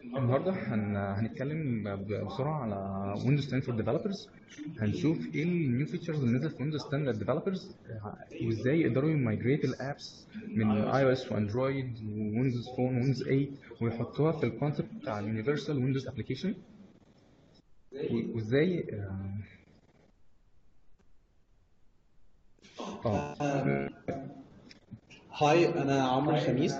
النهارده هن... هنتكلم ب- بسرعه على ويندوز 10 فور ديفلوبرز هنشوف ايه النيو فيتشرز اللي نزلت في ويندوز 10 للديفلوبرز وازاي يقدروا يمايجريت الابس من اي او اس واندرويد وويندوز فون ويندوز 8 ويحطوها في الكونسبت بتاع اليونيفرسال ويندوز ابلكيشن وازاي اه اه هاي انا عمرو خميس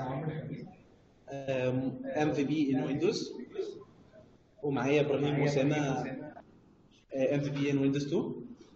ام في بي ان ويندوز ومعايا ابراهيم اسامه ام في بي ان ويندوز 2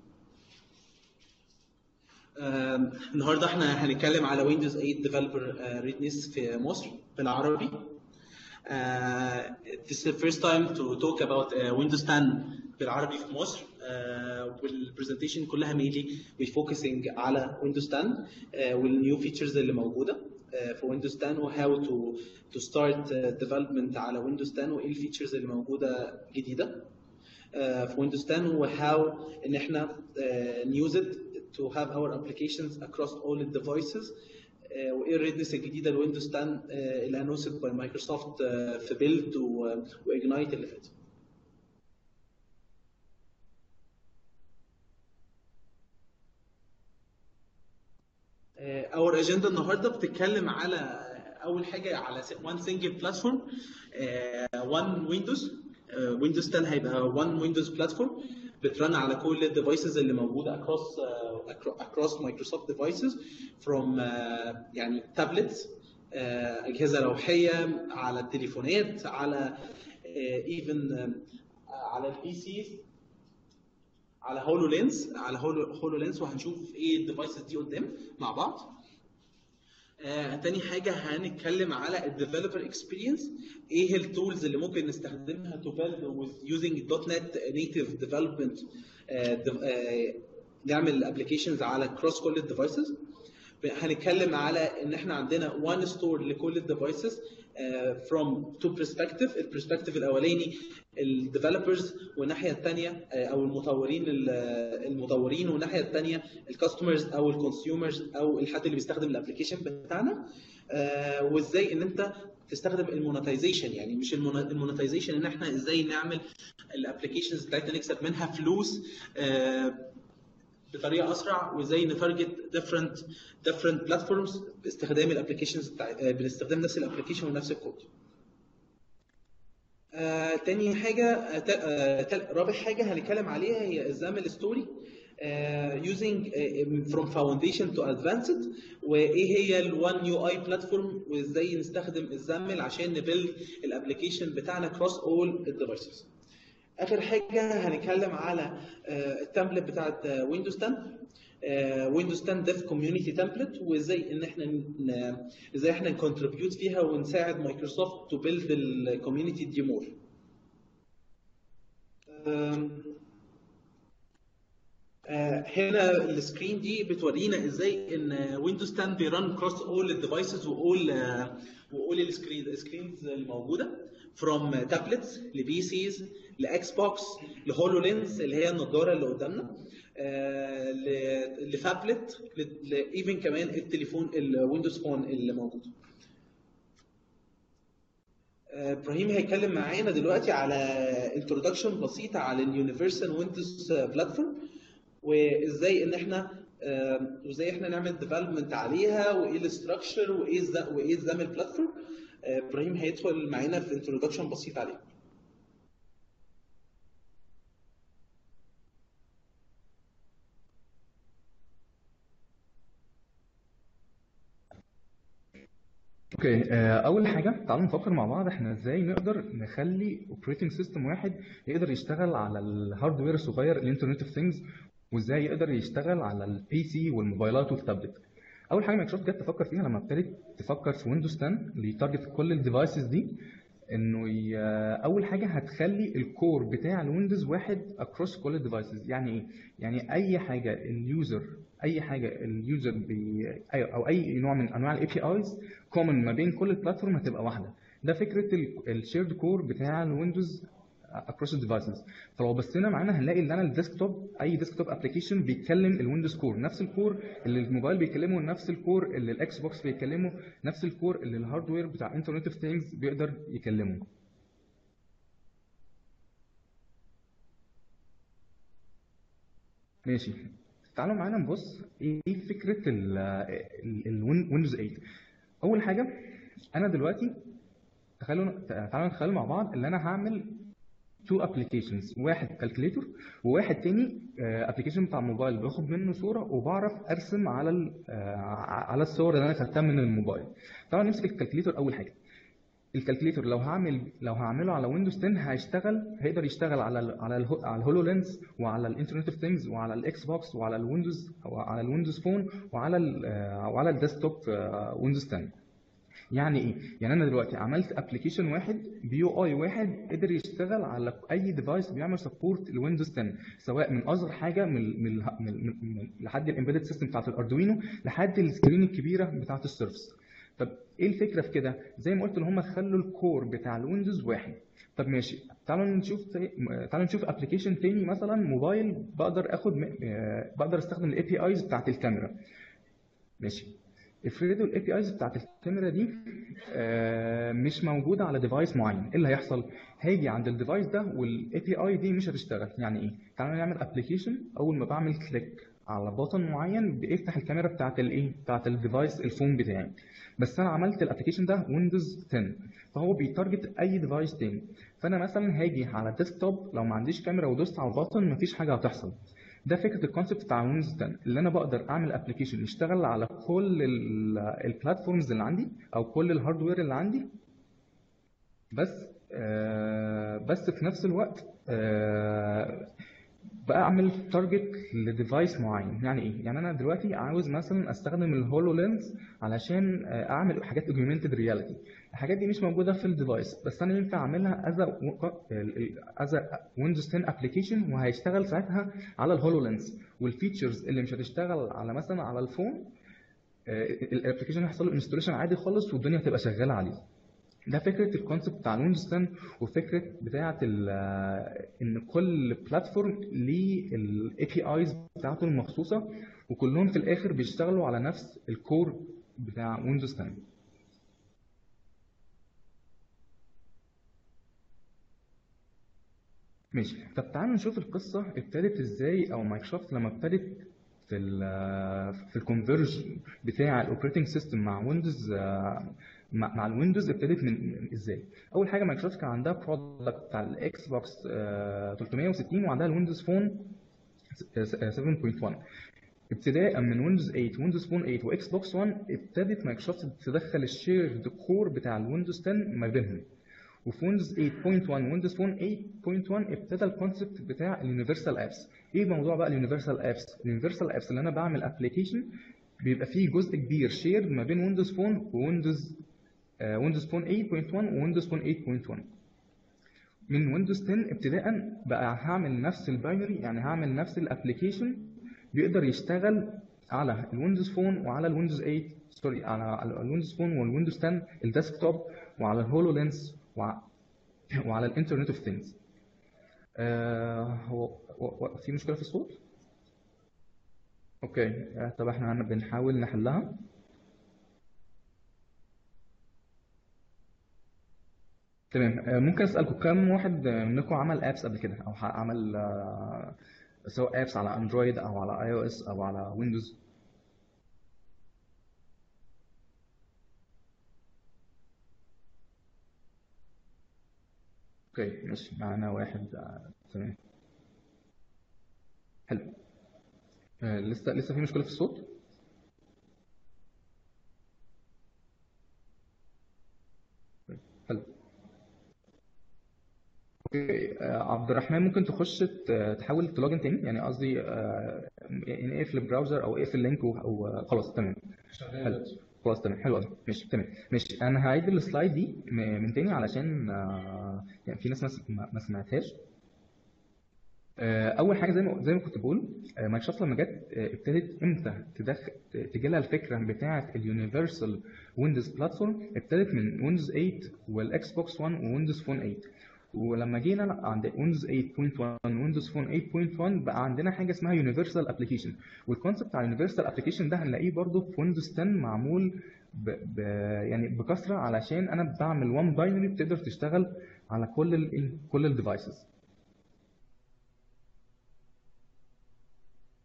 آم، النهارده احنا هنتكلم على ويندوز 8 ديفلوبر ريدنس في مصر بالعربي Uh, this is the first time to talk about uh, Windows 10 بالعربي في مصر uh, والبرزنتيشن كلها mainly we focusing على Windows 10 uh, والنيو features اللي موجوده uh, في Windows 10 و how to to start uh, development على Windows 10 وايه الفيتشرز اللي موجوده جديده uh, في Windows 10 و how ان احنا uh, use it to have our applications across all the devices آه، وايه الريدنس الجديده لويندوز 10 آه، اللي انوسد باي مايكروسوفت آه، في بيلد واجنايت اللي فات اور اجندا النهارده بتتكلم على اول حاجه على وان سنجل بلاتفورم وان ويندوز ويندوز 10 هيبقى وان ويندوز بلاتفورم بترن على كل الديفايسز اللي موجوده اكروس اكروس مايكروسوفت ديفايسز فروم يعني تابلتس اجهزه لوحيه على التليفونات على ايفن على البي سيز على هولو لينس على هولو هولو لينس وهنشوف ايه الديفايسز دي قدام مع بعض آه، تاني حاجة هنتكلم على الديفلوبر اكسبيرينس ايه التولز اللي ممكن نستخدمها to build with using .NET native development آه، دف- آه، نعمل ابلكيشنز على كروس كل الديفايسز هنتكلم على ان احنا عندنا one store لكل الديفايسز from two perspective البرسبكتيف الاولاني الديفلوبرز والناحيه الثانيه او المطورين ال- المطورين والناحيه الثانيه الكاستمرز او الكونسيومرز او الحد اللي بيستخدم الابلكيشن بتاعنا آه، وازاي ان انت تستخدم المونتايزيشن يعني مش المونتايزيشن ان احنا ازاي نعمل الابلكيشنز بتاعتنا نكسب منها فلوس آه، بطريقه اسرع وازاي نتارجت different different platforms باستخدام الابلكيشنز بتاع باستخدام نفس الابلكيشن ونفس الكود. آه، تاني حاجه آه، تا- آه، تال- رابع حاجه هنتكلم عليها هي الزامل ستوري using آه، from foundation to advanced وايه هي الوان يو اي بلاتفورم وازاي نستخدم الزامل عشان نبيلد الابلكيشن بتاعنا across all الديفايسز. اخر حاجه هنتكلم على التمبلت بتاعت ويندوز 10 ويندوز 10 ديف كوميونتي تمبلت وازاي ان احنا ن- ازاي احنا نكونتريبيوت فيها ونساعد مايكروسوفت تو بيلد الكوميونتي دي مور هنا السكرين دي بتورينا ازاي ان ويندوز 10 بيرن كروس اول الديفايسز واول واول السكرين السكرينز الموجوده فروم تابلتس لبي سيز لاكس بوكس لهولو لينز اللي هي النضاره اللي قدامنا آه، ل- لفابلت ايفن كمان التليفون الويندوز فون اللي موجود آه، ابراهيم هيتكلم معانا دلوقتي على انترودكشن بسيطه على اليونيفرسال ويندوز بلاتفورم وازاي ان احنا آه، وازاي احنا نعمل ديفلوبمنت عليها وايه الاستراكشر وايه الز- وايه الزام البلاتفورم آه، ابراهيم هيدخل معانا في انترودكشن بسيط عليه اوكي آه، اول حاجه تعالوا نفكر مع بعض احنا ازاي نقدر نخلي اوبريتنج سيستم واحد يقدر يشتغل على الهاردوير الصغير الانترنت اوف ثينجز وازاي يقدر يشتغل على البي سي والموبايلات والتابلت اول حاجه مايكروسوفت جت تفكر فيها لما ابتدت تفكر في ويندوز 10 اللي يتارجت كل الديفايسز دي انه ي... اول حاجه هتخلي الكور بتاع الويندوز واحد اكروس كل الديفايسز يعني ايه يعني اي حاجه اليوزر اي حاجه اليوزر بي... أي- او اي نوع من انواع الاي بي ايز كومن ما بين كل البلاتفورم هتبقى واحده ده فكره الشيرد كور بتاع الويندوز اكروس الديفايسز فلو بصينا معانا هنلاقي ان انا الديسكتوب اي ديسكتوب ابلكيشن بيتكلم الويندوز كور نفس الكور اللي الموبايل بيكلمه نفس الكور اللي الاكس بوكس بيكلمه نفس الكور اللي الهاردوير بتاع انترنت اوف ثينجز بيقدر يكلمه ماشي تعالوا معانا نبص ايه فكره الويندوز 8 اول حاجه انا دلوقتي تخيلوا تعالوا نتخيل مع بعض ان انا هعمل تو ابلكيشنز واحد كالكوليتور وواحد تاني ابلكيشن بتاع الموبايل باخد منه صوره وبعرف ارسم على ال- آه، على الصور اللي انا خدتها من الموبايل طبعا نمسك الكالكوليتور اول حاجه الكالكوليتور لو هعمل لو هعمله على ويندوز 10 هيشتغل هيقدر يشتغل على ال على ال على الهولو لينز وعلى الانترنت اوف ثينجز وعلى الاكس بوكس وعلى الويندوز وعلى الويندوز فون وعلى ال آه، وعلى الديسكتوب ويندوز 10 يعني ايه؟ يعني انا دلوقتي عملت ابلكيشن واحد بيو اي واحد قدر يشتغل على اي ديفايس بيعمل سبورت لويندوز 10 سواء من اصغر حاجه من من, من, من, من لحد الامبيدد سيستم بتاعت الاردوينو لحد السكرين الكبيره بتاعت السيرفس طب ايه الفكره في كده؟ زي ما قلت ان هم خلوا الكور بتاع الويندوز واحد طب ماشي تعالوا نشوف تعالوا نشوف ابلكيشن تاني مثلا موبايل بقدر اخد م- آه، بقدر استخدم الاي بي ايز بتاعت الكاميرا ماشي افرضوا الاي بي ايز بتاعت الكاميرا دي آه، مش موجوده على ديفايس معين ايه اللي هيحصل هيجي عند الديفايس ده والاي بي اي دي مش هتشتغل يعني ايه تعالوا نعمل ابلكيشن اول ما بعمل كليك على بطن معين بيفتح الكاميرا بتاعت الايه بتاعت الديفايس الفون بتاعي بس انا عملت الابلكيشن ده ويندوز 10 فهو بيتارجت اي ديفايس تاني فانا مثلا هاجي على الديسكتوب لو ما عنديش كاميرا ودوست على البطن مفيش حاجه هتحصل ده فكره الكونسبت بتاع ويندوز 10 اللي انا بقدر اعمل ابلكيشن يشتغل على كل البلاتفورمز اللي عندي او كل الهاردوير اللي عندي بس آه بس في نفس الوقت آه بقى اعمل تارجت لديفايس معين يعني ايه يعني انا دلوقتي عاوز مثلا استخدم الهولو لينز علشان آه، اعمل حاجات اوجمانتد رياليتي الحاجات دي مش موجوده في الديفايس بس انا ينفع اعملها از از ويندوز 10 ابلكيشن وهيشتغل ساعتها على الهولو لينز والفيتشرز اللي مش هتشتغل على مثلا على الفون الابلكيشن هيحصل له انستوليشن عادي خالص والدنيا هتبقى شغاله عليه ده فكره الكونسبت بتاع الويندوز 10 وفكره بتاعه ال- ان كل بلاتفورم ليه الاي بي ايز بتاعته المخصوصه وكلهم في الاخر بيشتغلوا على نفس الكور بتاع ويندوز 10 ماشي طب تعالوا نشوف القصه ابتدت ازاي او مايكروسوفت لما ابتدت في ال في الكونفرج بتاع الاوبريتنج سيستم مع ويندوز مع مع الويندوز ابتدت من من ازاي؟ اول حاجه مايكروسوفت كان عندها برودكت بتاع الاكس بوكس 360 وعندها الويندوز فون 7.1 ابتداء من ويندوز 8 ويندوز فون 8 واكس بوكس 1 ابتدت مايكروسوفت تدخل الشيرد كور بتاع الويندوز 10 ما بينهم وفي ويندوز 8.1 ويندوز فون 8.1 ابتدى الكونسبت بتاع اليونيفرسال ابس ايه موضوع بقى اليونيفرسال ابس اليونيفرسال ابس اللي انا بعمل ابلكيشن بيبقى فيه جزء كبير شير ما بين ويندوز فون ويندوز ويندوز فون 8.1 ويندوز فون 8.1 من ويندوز 10 ابتداء بقى هعمل نفس الباينري يعني هعمل نفس الابلكيشن بيقدر يشتغل على الويندوز فون وعلى الويندوز 8 سوري على على الويندوز فون والويندوز 10 الديسكتوب وعلى الهولو لينس وع- وعلى الانترنت اوف ثينجز هو هو- هو في مشكله في الصوت اوكي آه، طب احنا هن- بنحاول نحلها تمام آه، ممكن اسالكم كم واحد منكم عمل ابس قبل كده او ح- عمل آه، سواء ابس على اندرويد او على اي او اس او على ويندوز اوكي ماشي معانا واحد آه، تمام حلو آه، لسه لسه في مشكله في الصوت حلو اوكي آه، عبد الرحمن ممكن تخش ت- تحاول تلوجن تاني يعني قصدي آه، يعني اقفل البراوزر او اقفل اللينك و- او آه، خلاص تمام شغال حلو دلوقتي خلاص تمام حلو قوي ماشي تمام ماشي انا هعيد السلايد دي م- من تاني علشان آه، يعني في ناس ما س- ما ما سمعتهاش آه، اول حاجه زي ما زي ما كنت بقول آه، مايكروسوفت لما جت آه، ابتدت امتى تدخل تجي لها الفكره بتاعه اليونيفرسال ويندوز بلاتفورم ابتدت من ويندوز 8 والاكس بوكس 1 وويندوز فون 8 ولما جينا عند ويندوز 8.1 ويندوز فون 8.1 بقى عندنا حاجه اسمها يونيفرسال ابلكيشن والكونسبت بتاع اليونيفرسال ابلكيشن ده هنلاقيه برضو في ويندوز 10 معمول ب... ب... يعني بكثره علشان انا بعمل وان باينري بتقدر تشتغل على كل ال... كل الديفايسز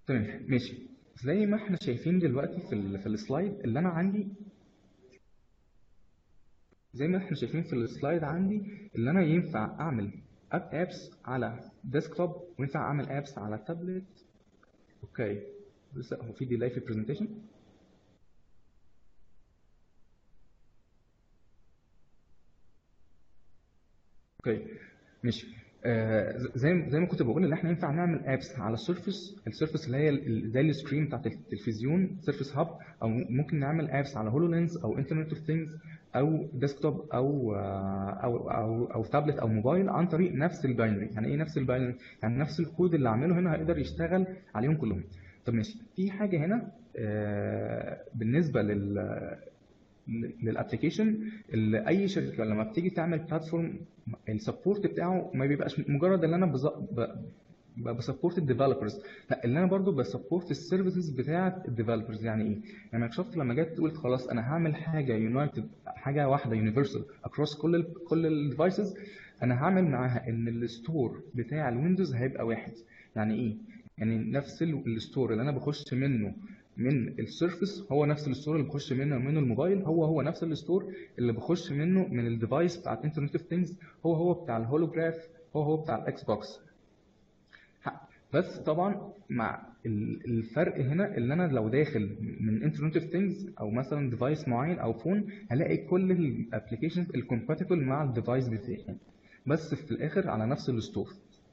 تمام ماشي زي ما احنا شايفين دلوقتي في ال في السلايد اللي انا عندي زي ما احنا شايفين في السلايد عندي اللي انا ينفع اعمل اب ابس على ديسكتوب وينفع اعمل ابس على تابلت اوكي بس هو في ديلاي في البرزنتيشن اوكي ماشي آه زي زي ما كنت بقول ان احنا ينفع نعمل ابس على السيرفس السيرفس اللي هي ال- زي الستريم بتاعت التلفزيون سيرفس هاب او ممكن نعمل ابس على هولو لينز او انترنت اوف ثينجز او ديسكتوب او آه، او او او تابلت او موبايل عن طريق نفس الباينري يعني ايه نفس الباينري يعني نفس الكود اللي اعمله هنا هيقدر يشتغل عليهم كلهم طب ماشي في حاجه هنا آه، بالنسبه لل للابلكيشن اللي اي شركه لما بتيجي تعمل بلاتفورم السبورت بتاعه ما بيبقاش مجرد ان انا بز... ب... ب- بسبورت الديفلوبرز لا اللي انا برضو بسبورت السيرفيسز بتاعه الديفلوبرز يعني ايه يعني مايكروسوفت لما جت تقول خلاص انا هعمل حاجه يونايتد حاجه واحده يونيفرسال اكروس كل ال كل الديفايسز انا هعمل معاها ان الستور بتاع الويندوز هيبقى واحد يعني ايه يعني نفس ال- الستور اللي انا بخش منه من السيرفس هو نفس الستور اللي بخش منه منه الموبايل هو هو نفس الستور اللي بخش منه من الديفايس بتاع الانترنت اوف ثينجز هو هو بتاع الهولوجراف هو هو بتاع الاكس بوكس بس طبعا مع ال- الفرق هنا اللي انا لو داخل من انترنت اوف ثينجز او مثلا ديفايس معين او فون هلاقي كل الابلكيشنز الكومباتبل مع الديفايس بتاعي بس في الاخر على نفس الستور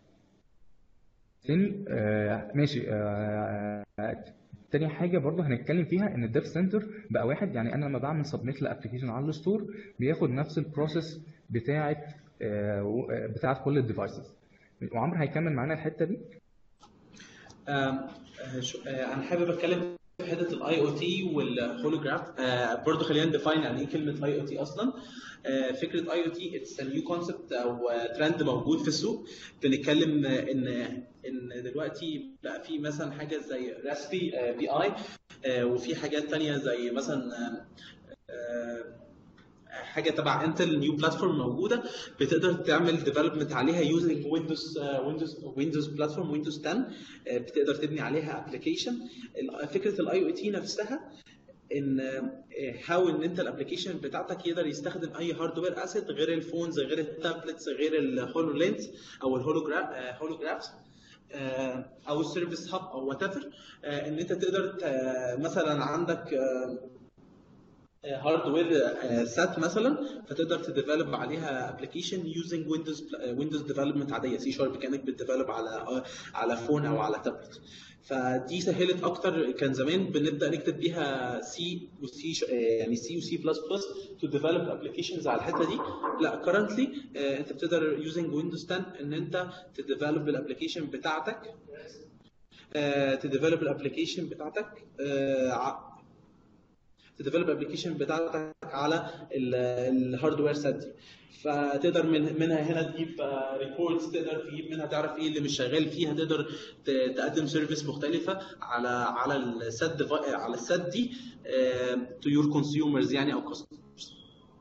تاني آه ماشي آه آه، تاني حاجة برضه هنتكلم فيها ان الديف سنتر بقى واحد يعني انا لما بعمل سبميت لابلكيشن على الستور بياخد نفس البروسيس بتاعة آه و- آه، بتاعة كل الديفايسز وعمرو هيكمل معانا الحتة دي آم، آه، شو- آه، انا حابب اتكلم في حته الاي او تي والهولوجراف برضه خلينا نديفاين يعني ايه كلمه اي او تي اصلا آه، فكره اي او تي اتس نيو كونسبت او ترند موجود في السوق بنتكلم آه، ان ان دلوقتي بقى في مثلا حاجه زي راسبي بي اي وفي حاجات تانية زي مثلا آه، آه، حاجه تبع انتل نيو بلاتفورم موجوده بتقدر تعمل ديفلوبمنت عليها يوزنج ويندوز ويندوز ويندوز بلاتفورم ويندوز 10 آه، بتقدر تبني عليها ابلكيشن فكره الاي او تي نفسها ان هاو ان انت الابلكيشن بتاعتك يقدر يستخدم اي هاردوير اسيت غير الفونز غير التابلتس غير الهولو لينز او الهولوجرافز او السيرفيس هاب او وات ايفر ان انت تقدر ت- مثلا عندك آه، هاردوير سات مثلا فتقدر تديفلوب عليها ابلكيشن يوزنج ويندوز ويندوز ديفلوبمنت عاديه سي شارب كانك بتديفلوب على آه، على فون او على تابلت فدي سهلت اكتر كان زمان بنبدا نكتب بيها سي وسي يعني سي وسي بلس بلس تو ديفلوب ابلكيشنز على الحته دي لا كرنتلي انت بتقدر يوزنج ويندوز 10 ان انت تديفلوب الابلكيشن بتاعتك تديفلوب الابلكيشن بتاعتك آه، ع- تديفلوب الابلكيشن بتاعتك على الهاردوير سيت دي فتقدر من منها هنا تجيب ريكوردز تقدر تجيب منها تعرف ايه اللي مش شغال فيها تقدر ت- تقدم سيرفيس مختلفه على على السيت على السيت دي تو يور كونسيومرز يعني او كاستمرز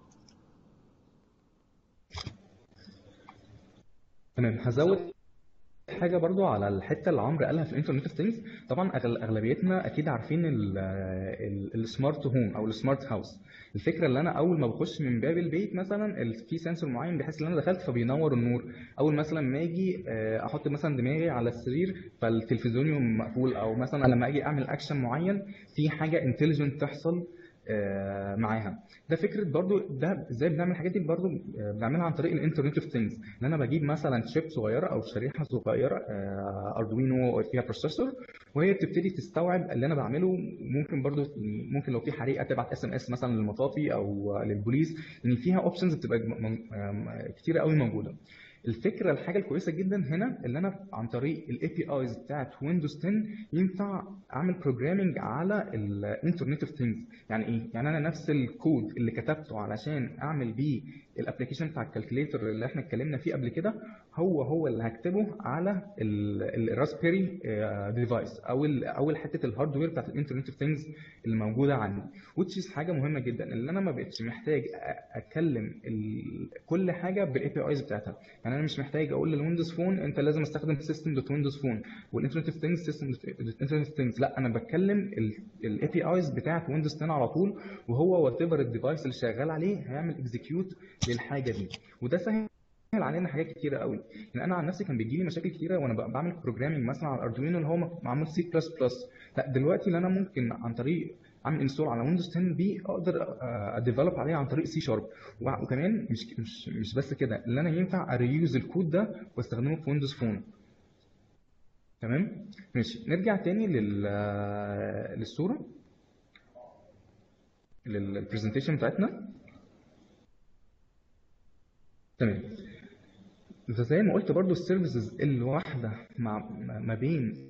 تمام هزود حاجه برضو على الحته اللي عمرو قالها في الانترنت اوف ثينجز طبعا أغل- اغلبيتنا اكيد عارفين السمارت هوم او السمارت هاوس الفكره اللي انا اول ما بخش من باب البيت مثلا ال- في سنسور معين بحيث ان انا دخلت فبينور النور اول مثلا ما اجي آه، احط مثلا دماغي على السرير فالتلفزيون يقوم مقفول او مثلا لما اجي اعمل اكشن معين في حاجه انتليجنت تحصل آه، معاها ده فكره برضو ده ازاي بنعمل الحاجات دي برضو آه، بنعملها عن طريق الانترنت اوف ثينجز ان انا بجيب مثلا شيب صغيره او شريحه صغيره آه، اردوينو فيها بروسيسور وهي بتبتدي تستوعب اللي انا بعمله ممكن برضو ممكن لو في حريقه تبعت اس ام اس مثلا للمطافي او للبوليس ان فيها اوبشنز بتبقى م- م- كتيره قوي موجوده الفكره الحاجه الكويسه جدا هنا اللي انا عن طريق الاي بي ايز بتاعت ويندوز 10 ينفع اعمل بروجرامنج على الانترنت اوف ثينجز يعني ايه يعني انا نفس الكود اللي كتبته علشان اعمل بيه الابلكيشن بتاع الكالكوليتر اللي احنا اتكلمنا فيه قبل كده هو هو اللي هكتبه على الراسبيري ديفايس او ال او حته الهاردوير بتاعت الانترنت اوف ثينجز اللي موجوده عندي which is حاجه مهمه جدا اللي انا ما بقتش محتاج أ- اتكلم ال- كل حاجه بالاي بي ايز بتاعتها يعني انا مش محتاج اقول للويندوز فون انت لازم استخدم سيستم دوت ويندوز فون والانترنت اوف ثينجز سيستم دوت انترنت اوف ثينجز لا انا بتكلم الاي بي ايز بتاعت ويندوز 10 على طول وهو وات ايفر الديفايس اللي شغال عليه هيعمل اكزكيوت للحاجه دي وده سهل علينا حاجات كتيره قوي يعني انا عن نفسي كان بيجي لي مشاكل كتيره وانا ب- بعمل بروجرامنج مثلا على الاردوينو اللي هو معمول سي بلس بلس لا دلوقتي اللي انا ممكن عن طريق اعمل انستول على ويندوز 10 بي اقدر اديفلوب عليه عن طريق سي شارب وكمان مش مش مش بس كده اللي انا ينفع اريوز الكود ده واستخدمه في ويندوز فون تمام ماشي نرجع تاني لل للصوره للبرزنتيشن بتاعتنا تمام فزي ما قلت برضو السيرفيسز الواحده مع ما بين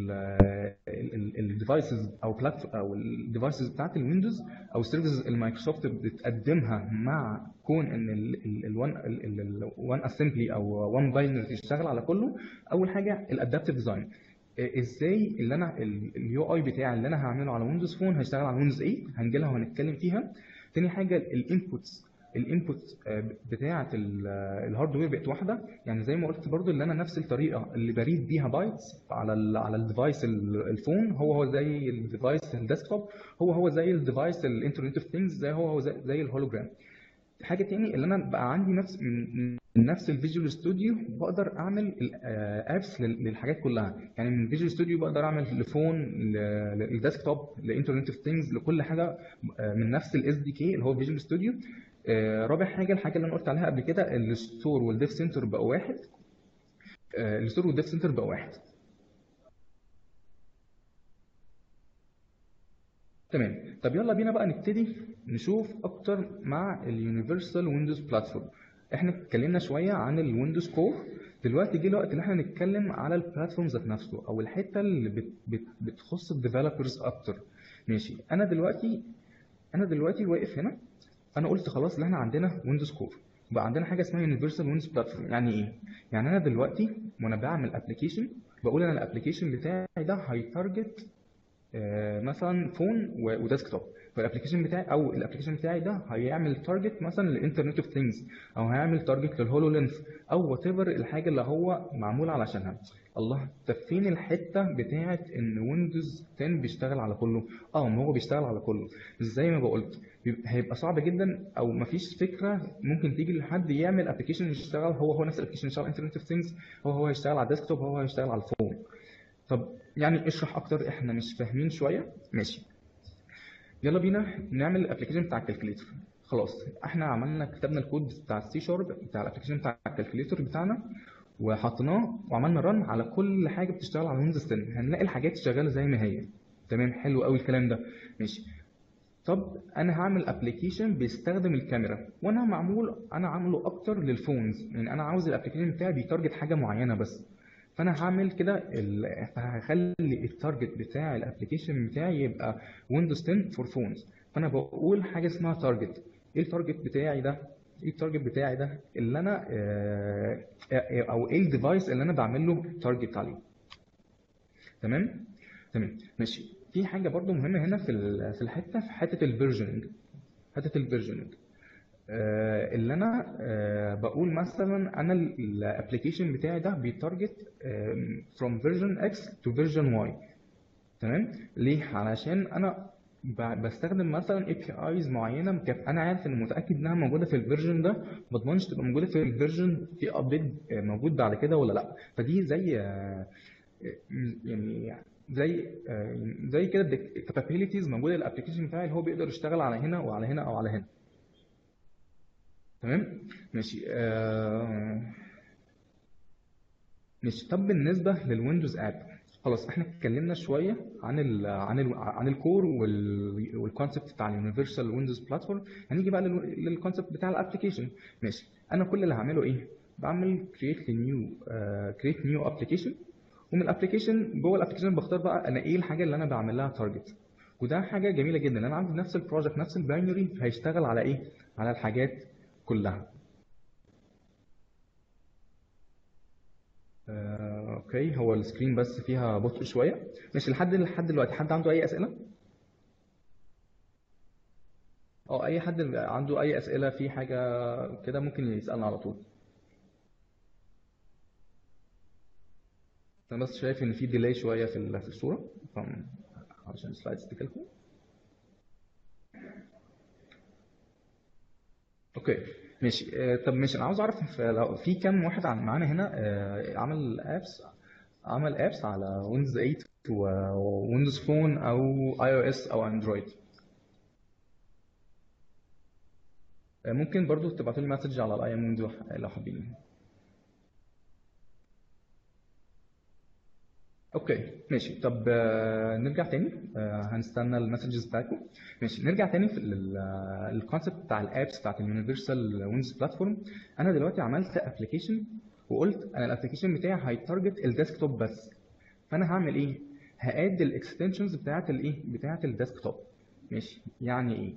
الديفايسز او بلاتفورم او الديفايسز بتاعت الويندوز او السيرفيسز اللي مايكروسوفت بتقدمها مع كون ان الوان الوان اسمبلي او وان باينري تشتغل على كله اول حاجه الادابتيف ديزاين ازاي اللي انا اليو اي بتاعي اللي انا هعمله على ويندوز فون هيشتغل على ويندوز 8 هنجي لها وهنتكلم فيها تاني حاجه الانبوتس الانبوت بتاعه الهاردوير بقت واحده يعني زي ما قلت برضو اللي انا نفس الطريقه اللي بريد بيها بايتس على ال على الديفايس الفون هو هو زي الديفايس الديسكتوب هو هو زي الديفايس الانترنت اوف ثينجز زي هو هو زي, زي الهولوجرام حاجه تاني اللي انا بقى عندي نفس من من نفس الفيجوال ستوديو بقدر اعمل ابس للحاجات كلها يعني من فيجوال ستوديو بقدر اعمل لفون للديسكتوب لانترنت اوف ثينجز لكل حاجه من نفس الاس دي كي اللي هو فيجوال ستوديو رابع حاجه الحاجه اللي انا قلت عليها قبل كده الستور والديف سنتر بقوا واحد الستور والديف سنتر بقوا واحد تمام طب يلا بينا بقى نبتدي نشوف اكتر مع اليونيفرسال ويندوز بلاتفورم احنا اتكلمنا شويه عن الويندوز كور دلوقتي جه الوقت اللي احنا نتكلم على البلاتفورم ذات نفسه او الحته اللي بت بت بتخص الديفلوبرز اكتر ماشي انا دلوقتي انا دلوقتي واقف هنا انا قلت خلاص ان احنا عندنا ويندوز كور بقى عندنا حاجه اسمها يونيفرسال ويندوز بلاتفورم يعني ايه يعني انا دلوقتي وانا بعمل ابلكيشن بقول انا الابلكيشن بتاعي ده هيتارجت آه مثلا فون وديسكتوب فالابلكيشن بتاعي او الابلكيشن بتاعي ده هيعمل تارجت مثلا للانترنت اوف ثينجز او هيعمل تارجت للهولو لينث او وات ايفر الحاجه اللي هو معمول علشانها الله طب فين الحته بتاعه ان ويندوز 10 بيشتغل على كله اه ما هو بيشتغل على كله زي ما بقولت هيبقى صعب جدا او مفيش فكره ممكن تيجي لحد يعمل ابلكيشن يشتغل هو هو نفس الابلكيشن يشتغل انترنت اوف ثينجز هو هو هيشتغل على الديسكتوب هو هو هيشتغل على الفون طب يعني اشرح اكتر احنا مش فاهمين شويه ماشي يلا بينا نعمل الابلكيشن بتاع الكالكوليتر خلاص احنا عملنا كتبنا الكود بتاع السي شارب بتاع الابلكيشن بتاع الكالكوليتر بتاعنا وحطيناه وعملنا رن على كل حاجه بتشتغل على ويندوز 10 هنلاقي الحاجات شغاله زي ما هي تمام حلو قوي الكلام ده ماشي طب انا هعمل ابلكيشن بيستخدم الكاميرا وانا معمول انا عامله اكتر للفونز يعني انا عاوز الابلكيشن بتاعي بيتارجت حاجه معينه بس فانا هعمل كده ال... فهخلي التارجت بتاع الابلكيشن بتاعي يبقى ويندوز 10 فور فونز فانا بقول حاجه اسمها تارجت ايه التارجت بتاعي ده ايه التارجت بتاعي ده اللي انا آه او ايه الديفايس اللي انا بعمل له تارجت عليه تمام تمام ماشي في حاجه برضو مهمه هنا في في الحته في حته الفيرجننج حته الفيرجننج آه اللي انا آه بقول مثلا انا الابلكيشن بتاعي ده بيتارجت from version X to version Y تمام ليه علشان انا بستخدم مثلا اي بي ايز معينه انا عارف ان متاكد انها موجوده في الفيرجن ده ما اضمنش تبقى موجوده في الفيرجن في ابديت موجود بعد كده ولا لا فدي زي يعني زي زي كده كابابيلتيز موجوده للابلكيشن بتاعي اللي هو بيقدر يشتغل على هنا وعلى هنا او على هنا تمام ماشي آه... ماشي طب بالنسبه للويندوز اب خلاص احنا اتكلمنا شويه عن ال عن ال عن الكور والكونسبت بتاع اليونيفرسال ويندوز بلاتفورم هنيجي بقى للكونسبت بتاع الابلكيشن ماشي انا كل اللي هعمله ايه بعمل كريت نيو كريت نيو ابلكيشن ومن الابلكيشن جوه الابلكيشن بختار بقى انا ايه الحاجه اللي انا بعمل لها تارجت وده حاجه جميله جدا انا عندي نفس البروجكت نفس الباينري هيشتغل على ايه على الحاجات كلها آه، اوكي هو السكرين بس فيها بطء شويه ماشي لحد لحد دلوقتي حد عنده اي اسئله اه اي حد عنده اي اسئله في حاجه كده ممكن يسالنا على طول انا بس شايف ان في ديلي شويه في ال- في الصوره فم- علشان السلايدز تكلكم اوكي ماشي آه، طب ماشي انا عاوز اعرف لو في كام واحد عن- معانا هنا آه، عمل ابس عمل ابس على ويندوز 8 وويندوز فون او اي او اس او اندرويد آه، ممكن برضو تبعتوا لي مسج على الاي ام ويندو لو حابين اوكي ماشي طب آه، نرجع تاني آه، هنستنى المسجز بتاعتكم ماشي نرجع تاني في الكونسيبت بتاع الابس بتاعت اليونيفرسال ويندوز بلاتفورم انا دلوقتي عملت ابلكيشن وقلت انا الابلكيشن بتاعي هيتارجت الديسكتوب بس فانا هعمل ايه هاد الاكستنشنز بتاعت الايه بتاعت الديسكتوب ماشي يعني ايه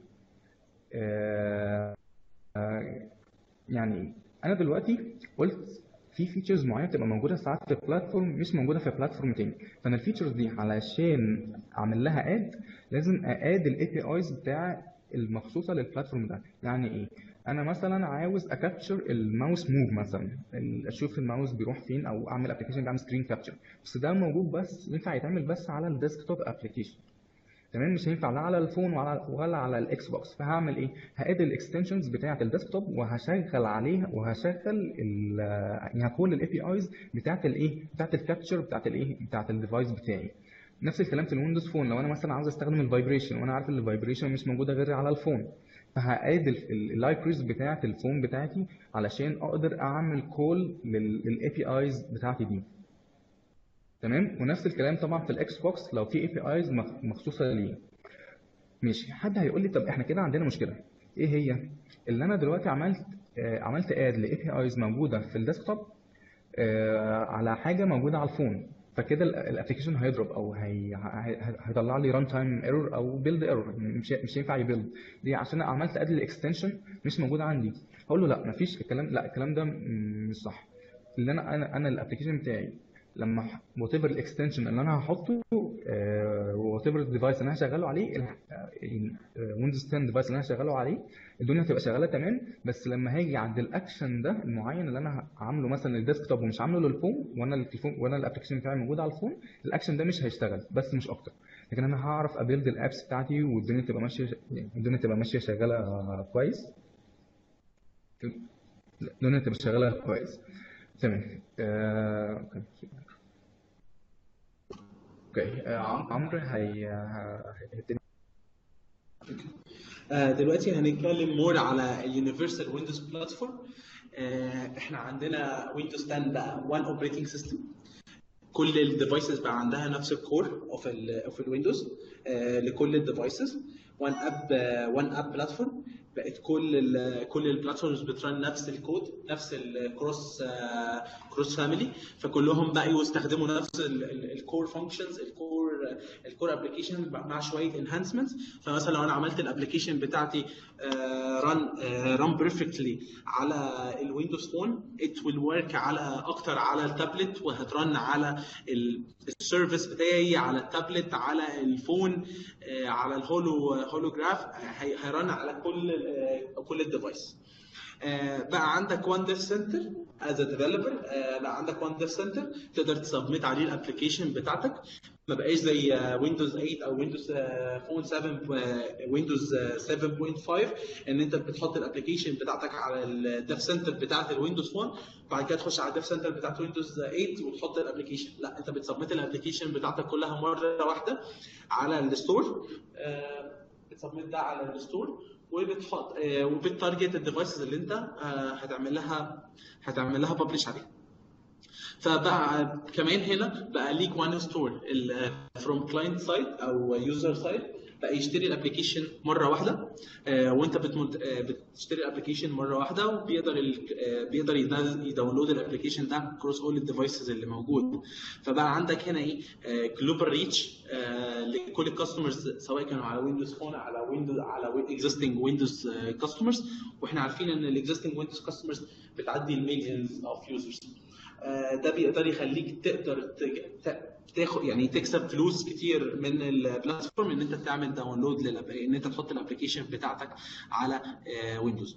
آه آه، يعني ايه انا دلوقتي قلت في فيتشرز معينه بتبقى موجوده ساعات في بلاتفورم مش موجوده في بلاتفورم تاني فانا الفيتشرز دي علشان اعمل لها اد لازم ااد الاي بي ايز بتاع المخصوصه للبلاتفورم ده يعني ايه انا مثلا عاوز اكابتشر الماوس موف مثلا ال- اشوف الماوس بيروح فين او اعمل ابلكيشن بيعمل سكرين كابتشر بس ده موجود بس ينفع يتعمل بس على الديسكتوب ابلكيشن تمام مش هينفع لا على الفون ولا ولا على الاكس بوكس فهعمل ايه هاد الاكستنشنز بتاعه الديسكتوب وهشغل عليها وهشغل ال يعني هكون الاي بي ايز بتاعه الايه بتاعه الكابتشر بتاعه الايه بتاعه الديفايس بتاعي نفس الكلام في الويندوز فون لو انا مثلا عاوز استخدم الفايبريشن وانا عارف ان الفايبريشن مش موجوده غير على الفون فهقاد اللايبريز بتاعه الفون بتاعتي علشان اقدر اعمل كول للاي بي ايز بتاعتي دي تمام ونفس الكلام طبعا في الاكس بوكس لو في اي بي ايز مخصوصه ليه ماشي حد هيقول لي طب احنا كده عندنا مشكله ايه هي اللي انا دلوقتي عملت آه عملت اد لاي بي ايز موجوده في الديسكتوب آه على حاجه موجوده على الفون فكده الابلكيشن هيضرب او هي هي- هيطلع لي ران تايم ايرور او بيلد ايرور مش مش هينفع يبيلد دي عشان أنا عملت اد الاكستنشن مش موجود عندي هقول له لا مفيش الكلام لا الكلام ده م- مش صح اللي انا انا انا الابلكيشن بتاعي لما وات ايفر الاكستنشن اللي انا هحطه وات ايفر الديفايس اللي انا هشغله عليه ويندوز 10 ديفايس اللي انا هشغله عليه الدنيا هتبقى شغاله تمام بس لما هاجي عند الاكشن ده المعين اللي انا عامله مثلا للديسكتوب ومش عامله للفون وانا التليفون وانا الابلكيشن بتاعي موجود على الفون الاكشن ده مش هيشتغل بس مش اكتر لكن انا هعرف ابيلد الابس بتاعتي والدنيا تبقى ماشيه الدنيا تبقى ماشيه شغاله آه، كويس الدنيا تبقى شغاله كويس تمام آه، اوكي اوكي آه، عم- عمرو هي ه- هيبتدي آه، دلوقتي هنتكلم مور على اليونيفرسال ويندوز بلاتفورم احنا عندنا ويندوز 10 بقى وان اوبريتنج سيستم كل الديفايسز بقى عندها نفس الكور اوف ال اوف الويندوز لكل الديفايسز وان اب وان اب بلاتفورم بقت كل ال كل البلاتفورمز بترن نفس الكود نفس الكروس كروس فاميلي فكلهم بقوا يستخدموا نفس الكور فانكشنز الكور الكور ابلكيشن مع شويه انهانسمنتس فمثلا لو انا عملت الابلكيشن بتاعتي ران ران بيرفكتلي على الويندوز فون ات ويل ورك على اكتر على التابلت وهترن على السيرفيس بتاعي على التابلت على الفون آه، على الهولو هولوجراف هي- هيرن على كل ال- كل الديفايس آه، بقى عندك وان ديف سنتر از ا ديفلوبر بقى عندك وان ديف سنتر تقدر تسبميت عليه الابلكيشن بتاعتك ما بقاش زي ويندوز 8 او ويندوز فون 7 ويندوز 7.5 ان انت بتحط الابلكيشن بتاعتك على الديف سنتر بتاعت الويندوز فون بعد كده تخش على الديف سنتر بتاعت ويندوز 8 وتحط الابلكيشن لا انت بتسبميت الابلكيشن بتاعتك كلها مره واحده على الستور بتسبميت ده على الستور وبتحط آه، وبتارجت الديفايسز اللي انت آه، هتعمل لها هتعمل لها ببلش عليها فبقى كمان هنا بقى ليك وان ستور فروم كلاينت سايد او يوزر سايد بقى يشتري الابلكيشن مره واحده آه، وانت بتمنت... آه، بتشتري الابلكيشن مره واحده وبيقدر ال... آه، بيقدر يدل- يداونلود الابلكيشن ده كروس اول الديفايسز اللي موجود فبقى عندك هنا ايه جلوبال ريتش لكل الكاستمرز سواء كانوا على ويندوز فون على ويندوز على اكزيستنج ويندوز كاستمرز واحنا عارفين ان الاكزيستنج ويندوز كاستمرز بتعدي المليونز اوف يوزرز ده بيقدر يخليك تقدر تج- ت- تاخد يعني تكسب فلوس كتير من البلاتفورم ان انت تعمل داونلود للأب... ان انت تحط الابلكيشن بتاعتك على ويندوز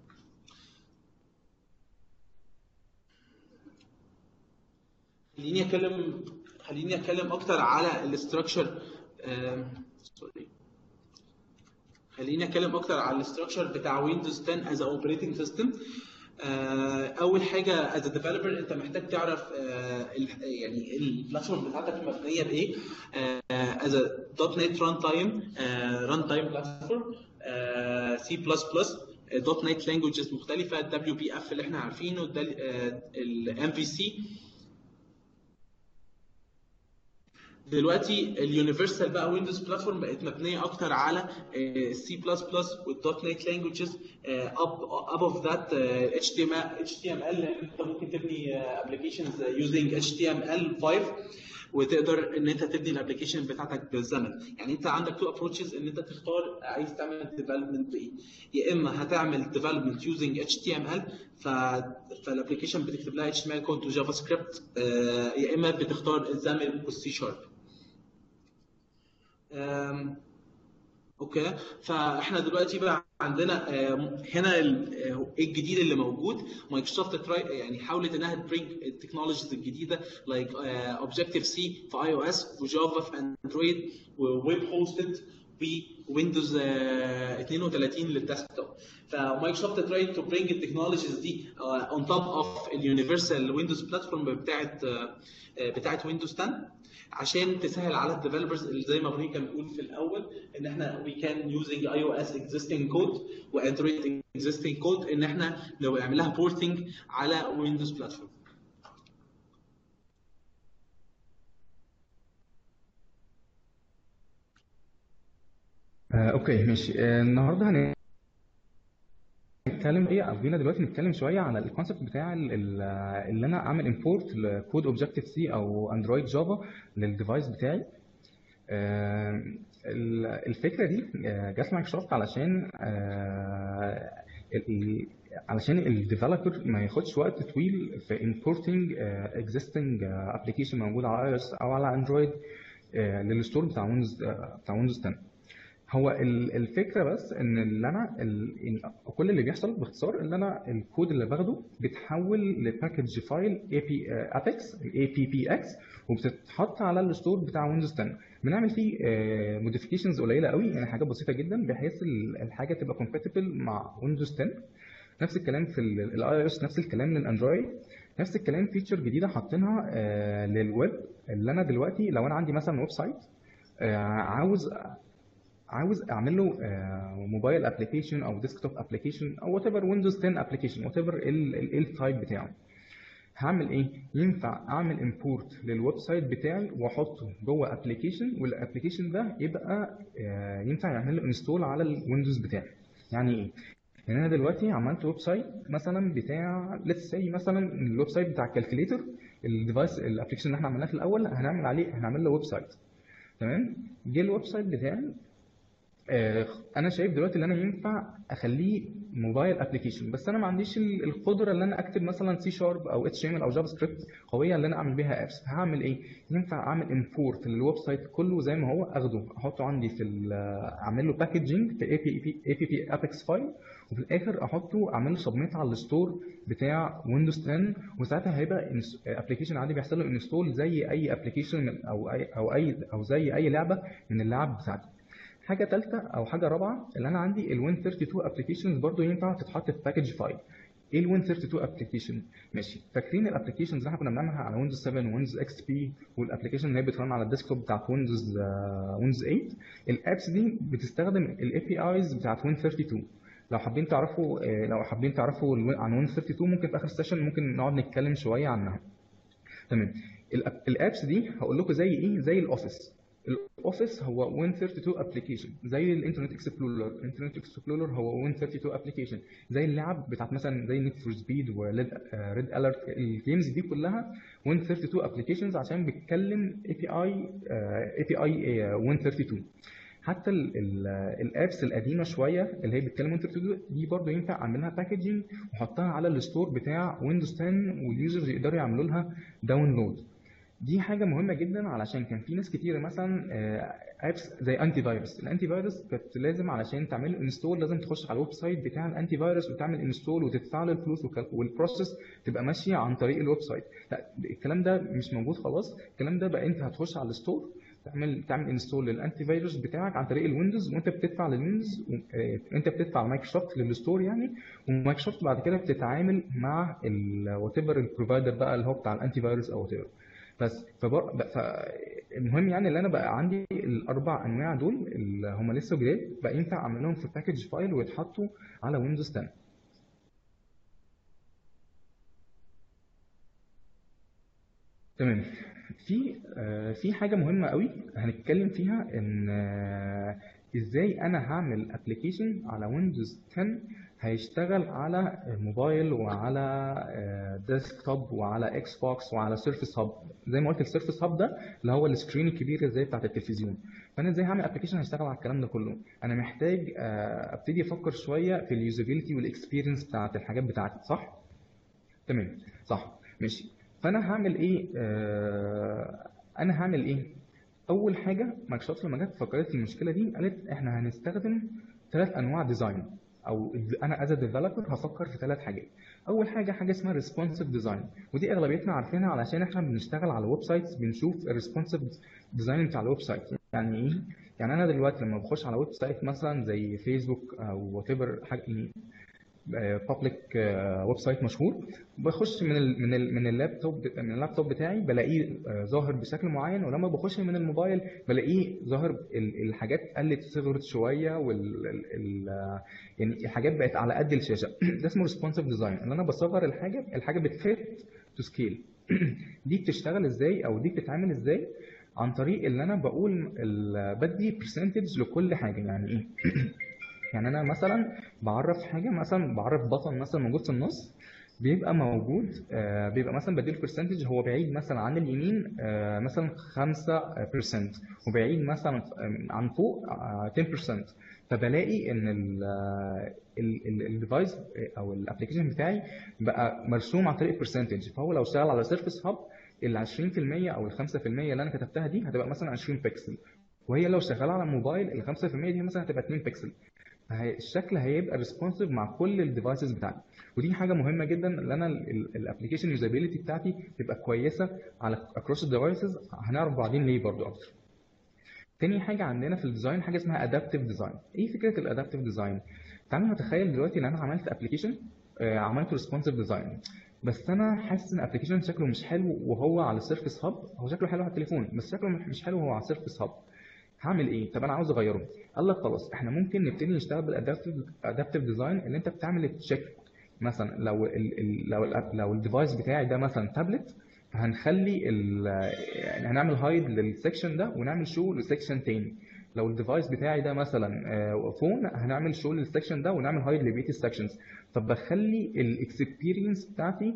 خليني اتكلم خليني اتكلم اكتر على الاستراكشر سوري خليني اتكلم اكتر على الاستراكشر بتاع ويندوز 10 از اوبريتنج سيستم اول حاجه از ديفلوبر انت محتاج تعرف آه، ال- يعني البلاتفورم بتاعتك مبنيه بايه از دوت نت ران تايم ران تايم بلاتفورم سي بلس بلس دوت نت لانجوجز مختلفه دبليو بي اف اللي احنا عارفينه الام في سي دلوقتي اليونيفرسال بقى ويندوز بلاتفورم بقت مبنيه اكتر على السي بلس بلس والدوت نت لانجوجز اب اب اوف ذات اتش تي ام اتش تي ام ال انت ممكن تبني ابلكيشنز يوزنج اتش تي ام ال 5 وتقدر ان انت تبني الابلكيشن بتاعتك بالزمن يعني انت عندك تو ابروتشز ان انت تختار عايز تعمل ديفلوبمنت بايه يا اما هتعمل ديفلوبمنت يوزنج اتش تي ام ال ف فالابلكيشن بتكتب لها اتش ام ال كود وجافا سكريبت يا اما بتختار الزامل والسي شارب أم، اوكي فاحنا دلوقتي بقى عندنا أم، هنا ال- أه، ايه الجديد اللي موجود مايكروسوفت تراي يعني حاولت انها تبرينج التكنولوجيز الجديده لايك اوبجكتيف سي في اي او اس وجافا في اندرويد وويب هوستد بويندوز 32 للديسكتوب فمايكروسوفت تراي تو برينج التكنولوجيز دي اون توب اوف اليونيفرسال ويندوز بلاتفورم بتاعت آه، آه، بتاعت ويندوز 10 عشان تسهل على الديفلوبرز اللي زي ما ابراهيم كان بيقول في الاول ان احنا we can using iOS existing code واندرويد existing code ان احنا لو نعملها porting على ويندوز بلاتفورم آه، اوكي ماشي آه، النهارده هنتكلم ايه او جينا دلوقتي نتكلم شويه على الكونسيبت بتاع ال- ال- اللي انا اعمل امبورت لكود اوبجكتيف سي او اندرويد جافا للديفايس بتاعي آه، ال- الفكره دي آه، جت مايكروسوفت علشان آه، ال- علشان الديفلوبر ما ياخدش وقت طويل في importing existing ابلكيشن موجود على اي اس او على اندرويد للستور بتاع ويندوز بتاع ويندوز 10 هو ال- الفكره بس ان اللي انا ال- ال- كل اللي بيحصل باختصار ان انا الكود اللي باخده بيتحول لباكج فايل اي بي ابيكس الاي بي بي اكس وبتتحط على الستور بتاع ويندوز 10 بنعمل فيه موديفيكيشنز قليله قوي يعني حاجات بسيطه جدا بحيث ال- الحاجه تبقى كومباتبل مع ويندوز 10 نفس الكلام في الاي او اس نفس الكلام للاندرويد نفس الكلام فيتشر جديده حاطينها آه، للويب اللي انا دلوقتي لو انا عندي مثلا ويب سايت آه، عاوز عاوز اعمل له موبايل ابلكيشن او ديسكتوب ابلكيشن او وات ايفر ويندوز 10 ابلكيشن وات ايفر التايب بتاعه هعمل ايه ينفع اعمل امبورت للويب سايت بتاعي واحطه جوه ابلكيشن والابلكيشن ده يبقى آه، ينفع يعمل له انستول على الويندوز بتاعي يعني ايه يعني انا دلوقتي عملت ويب سايت مثلا بتاع ليتس سي مثلا الويب سايت بتاع الكالكوليتر الديفايس الابلكيشن اللي احنا عملناه في الاول هنعمل عليه هنعمل له ويب سايت تمام جه الويب سايت بتاعي آه، انا شايف دلوقتي ان انا ينفع اخليه موبايل ابلكيشن بس انا ما عنديش ال- القدره ان انا اكتب مثلا سي شارب او اتش ام ال او جافا سكريبت قويه ان انا اعمل بيها ابس هعمل ايه ينفع اعمل امبورت للويب سايت كله زي ما هو اخده احطه عندي في ال- اعمل له باكجنج في اي بي بي اي بي بي ابيكس فايل وفي الاخر احطه اعمل له سبميت على الستور بتاع ويندوز 10 وساعتها هيبقى ابلكيشن عادي بيحصل له انستول زي اي ابلكيشن او اي او اي او زي اي لعبه من اللعب بتاعتي حاجه ثالثه او حاجه رابعه اللي انا عندي ال Win32 ابلكيشنز برضو ينفع تتحط في باكج فايل ايه ال Win32 ابلكيشن ماشي فاكرين الابلكيشنز اللي احنا كنا بنعملها على ويندوز 7 ويندوز اكس بي والابلكيشن اللي هي بترن على الديسكتوب بتاعت ويندوز ويندوز 8 الابس دي بتستخدم الاي بي ايز بتاعت Win32 لو حابين تعرفوا آه، لو حابين تعرفوا ال- عن Win32 ممكن في اخر السيشن ممكن نقعد نتكلم شويه عنها تمام الأب- الابس دي هقول لكم زي ايه زي الاوفيس الاوفيس هو Win32 ابلكيشن زي الانترنت اكسبلورر الانترنت اكسبلورر هو Win32 ابلكيشن زي اللعب بتاعت مثلا زي نيد فور سبيد وريد ريد اليرت الجيمز دي كلها Win32 ابلكيشنز عشان بتكلم اي بي اي اي بي اي Win32 حتى الابس القديمه شويه اللي هي بتتكلم Win32 دي برضه ينفع اعملها باكجنج واحطها على الستور بتاع ويندوز 10 واليوزرز يقدروا يعملوا لها داونلود دي حاجه مهمه جدا علشان كان في ناس كتيره مثلا ابس زي انتي فيروس الانتي فيروس كانت لازم علشان تعمل انستول لازم تخش على الويب سايت بتاع الانتي فيروس وتعمل انستول وتدفع له الفلوس والبروسيس تبقى ماشيه عن طريق الويب سايت لا الكلام ده مش موجود خلاص الكلام ده بقى انت هتخش على الستور تعمل تعمل انستول للانتي فيروس بتاعك عن طريق الويندوز وانت بتدفع للويندوز انت بتدفع مايكروسوفت للستور يعني ومايكروسوفت بعد كده بتتعامل مع وات ايفر البروفايدر بقى اللي هو بتاع الانتي فيروس او وات بس فبر... فالمهم يعني اللي انا بقى عندي الاربع انواع دول اللي هم لسه جداد بقى ينفع اعملهم في باكج فايل ويتحطوا على ويندوز 10 تمام في آه في حاجه مهمه قوي هنتكلم فيها ان آه ازاي انا هعمل ابلكيشن على ويندوز 10 هيشتغل على موبايل وعلى ديسكتوب وعلى اكس بوكس وعلى سيرفيس هاب زي ما قلت السيرفيس هاب ده اللي هو السكرين الكبيره زي بتاعه التلفزيون فانا ازاي هعمل ابلكيشن هيشتغل على الكلام ده كله انا محتاج ابتدي افكر شويه في اليوزابيلتي والاكسبيرينس بتاعه الحاجات بتاعتي صح تمام صح ماشي فانا هعمل ايه آه انا هعمل ايه اول حاجه مايكروسوفت لما جت فكرت في المشكله دي قالت احنا هنستخدم ثلاث انواع ديزاين او انا از ديفلوبر هفكر في ثلاث حاجات اول حاجه حاجه اسمها ريسبونسيف ديزاين ودي اغلبيتنا عارفينها علشان احنا بنشتغل على ويب سايتس بنشوف الريسبونسيف ديزاين بتاع الويب سايت يعني ايه يعني انا دلوقتي لما بخش على ويب سايت مثلا زي فيسبوك او وات ايفر حاجه بابليك ويب سايت مشهور بخش من ال من ال من اللابتوب من اللابتوب بتاعي بلاقيه ظاهر بشكل معين ولما بخش من الموبايل بلاقيه ظاهر الحاجات قلت صغرت شويه وال ال يعني الحاجات بقت على قد الشاشه ده اسمه ريسبونسيف ديزاين ان انا بصغر الحاجه الحاجه بتفيت تو سكيل دي بتشتغل ازاي او دي بتتعمل ازاي عن طريق اللي انا بقول بدي برسنتج لكل حاجه يعني ايه يعني انا مثلا بعرف حاجه مثلا بعرف بطن مثلا موجود في النص بيبقى موجود آه بيبقى مثلا بديله برسنتج هو بعيد مثلا عن اليمين آه مثلا 5% وبعيد مثلا عن فوق آه 10% فبلاقي ان الديفايس او الابلكيشن بتاعي بقى مرسوم عن طريق برسنتج فهو لو اشتغل على سيرفيس هاب ال 20% او ال 5% اللي انا كتبتها دي هتبقى مثلا 20 بكسل وهي لو شغاله على الموبايل ال 5% دي مثلا هتبقى 2 بكسل الشكل هيبقى ريسبونسيف مع كل الديفايسز بتاعتي ودي حاجه مهمه جدا ان انا الابلكيشن يوزابيلتي بتاعتي تبقى كويسه على اكروس الديفايسز هنعرف بعدين ليه برضو اكتر تاني حاجه عندنا في الديزاين حاجه اسمها ادابتيف ديزاين ايه فكره الادابتيف ديزاين تعالوا نتخيل دلوقتي ان انا عملت ابلكيشن عملت ريسبونسيف ديزاين بس انا حاسس ان الابلكيشن شكله مش حلو وهو على السيرفيس هاب هو شكله حلو على التليفون بس شكله مش حلو وهو على السيرفيس هاب هعمل ايه؟ طب انا عاوز اغيره. قال لك خلاص احنا ممكن نبتدي نشتغل بالادابتيف ادابتيف ديزاين اللي انت بتعمل تشيك مثلا لو ال ال لو ال لو الديفايس بتاعي ده مثلا تابلت فهنخلي ال يعني هنعمل هايد للسكشن ده ونعمل شو لسكشن تاني. لو الديفايس بتاعي ده مثلا فون هنعمل شو للسكشن ده ونعمل هايد لبقيه السكشنز طب بخلي الاكسبيرينس بتاعتي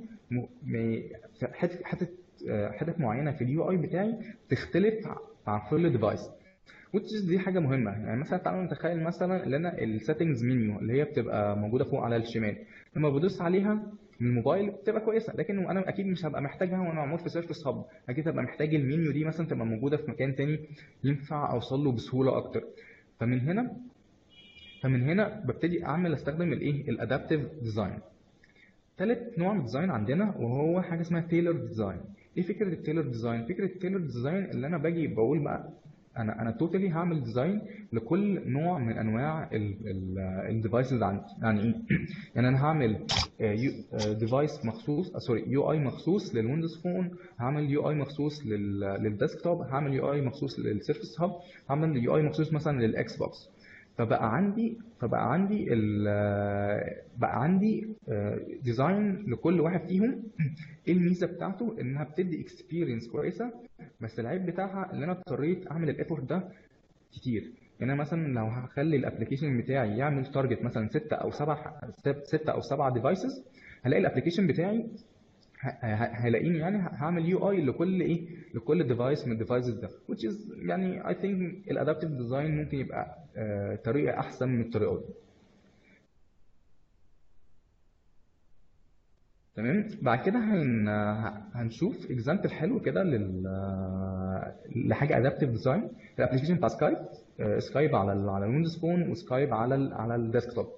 حته حته حتت معينه في اليو اي بتاعي تختلف عن كل ديفايس which دي حاجه مهمه يعني مثلا تعالوا نتخيل مثلا ان انا السيتنجز منيو اللي هي بتبقى موجوده فوق على الشمال لما بدوس عليها من الموبايل بتبقى كويسه لكن انا اكيد مش هبقى محتاجها وانا معمول في سيرفيس هاب اكيد هبقى محتاج المنيو دي مثلا تبقى موجوده في مكان تاني ينفع اوصل له بسهوله اكتر فمن هنا فمن هنا ببتدي اعمل استخدم الايه الادابتيف ديزاين ثالث نوع من الديزاين عندنا وهو حاجه اسمها تيلر ديزاين ايه فكره التيلر ديزاين فكره التيلر ديزاين اللي انا باجي بقول بقى انا انا توتالي هعمل ديزاين لكل نوع من انواع الديفايسز عندي يعني ايه يعني انا هعمل ديفايس مخصوص سوري يو اي مخصوص للويندوز فون هعمل يو اي مخصوص للديسكتوب هعمل يو اي مخصوص للسيرفيس هاب هعمل يو اي مخصوص مثلا للاكس بوكس فبقى عندي فبقى عندي ال بقى عندي ديزاين لكل واحد فيهم ايه الميزه بتاعته انها بتدي اكسبيرينس كويسه بس العيب بتاعها ان انا اضطريت اعمل الايفورت ده كتير يعني انا مثلا لو هخلي الابلكيشن بتاعي يعمل تارجت مثلا ستة او سبعة ستة او سبعة ديفايسز هلاقي الابلكيشن بتاعي هلاقيني يعني هعمل يو اي لكل ايه لكل ديفايس من الديفايسز ده which is يعني I think الادابتيف ديزاين ممكن يبقى آه طريقه احسن من الطريقه دي تمام بعد كده هن... هنشوف اكزامبل حلو كده لل لحاجه ادابتيف ديزاين الابلكيشن بتاع سكايب سكايب على ال... على الويندوز فون وسكايب على ال... على الديسكتوب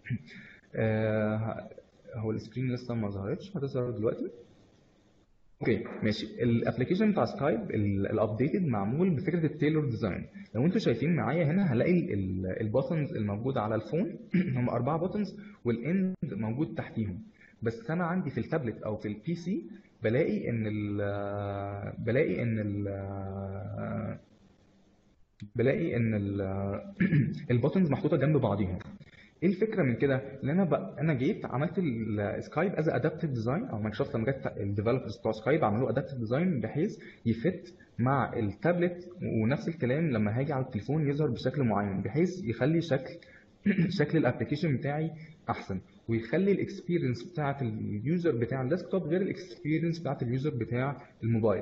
آه هو السكرين لسه ما ظهرتش هتظهر دلوقتي اوكي ماشي الابلكيشن بتاع سكايب الابديتد معمول بفكره التيلور ديزاين لو انتوا شايفين معايا هنا هلاقي البوتنز الموجوده على الفون هم اربعه بوتنز والاند موجود تحتيهم بس انا عندي في التابلت او في البي سي بلاقي ان ال بلاقي ان ال بلاقي ان البوتنز محطوطه جنب بعضيها ايه الفكره من كده؟ ان انا بقى انا جيت عملت السكايب از ادابتيف ديزاين او مايكروسوفت لما جت الديفلوبرز بتوع سكايب عملوه ادابتيف ديزاين بحيث يفت مع التابلت ونفس الكلام لما هاجي على التليفون يظهر بشكل معين بحيث يخلي شكل شكل الابلكيشن بتاعي احسن ويخلي الاكسبيرينس بتاعه اليوزر بتاع الديسكتوب غير الاكسبيرينس بتاعه اليوزر بتاع الموبايل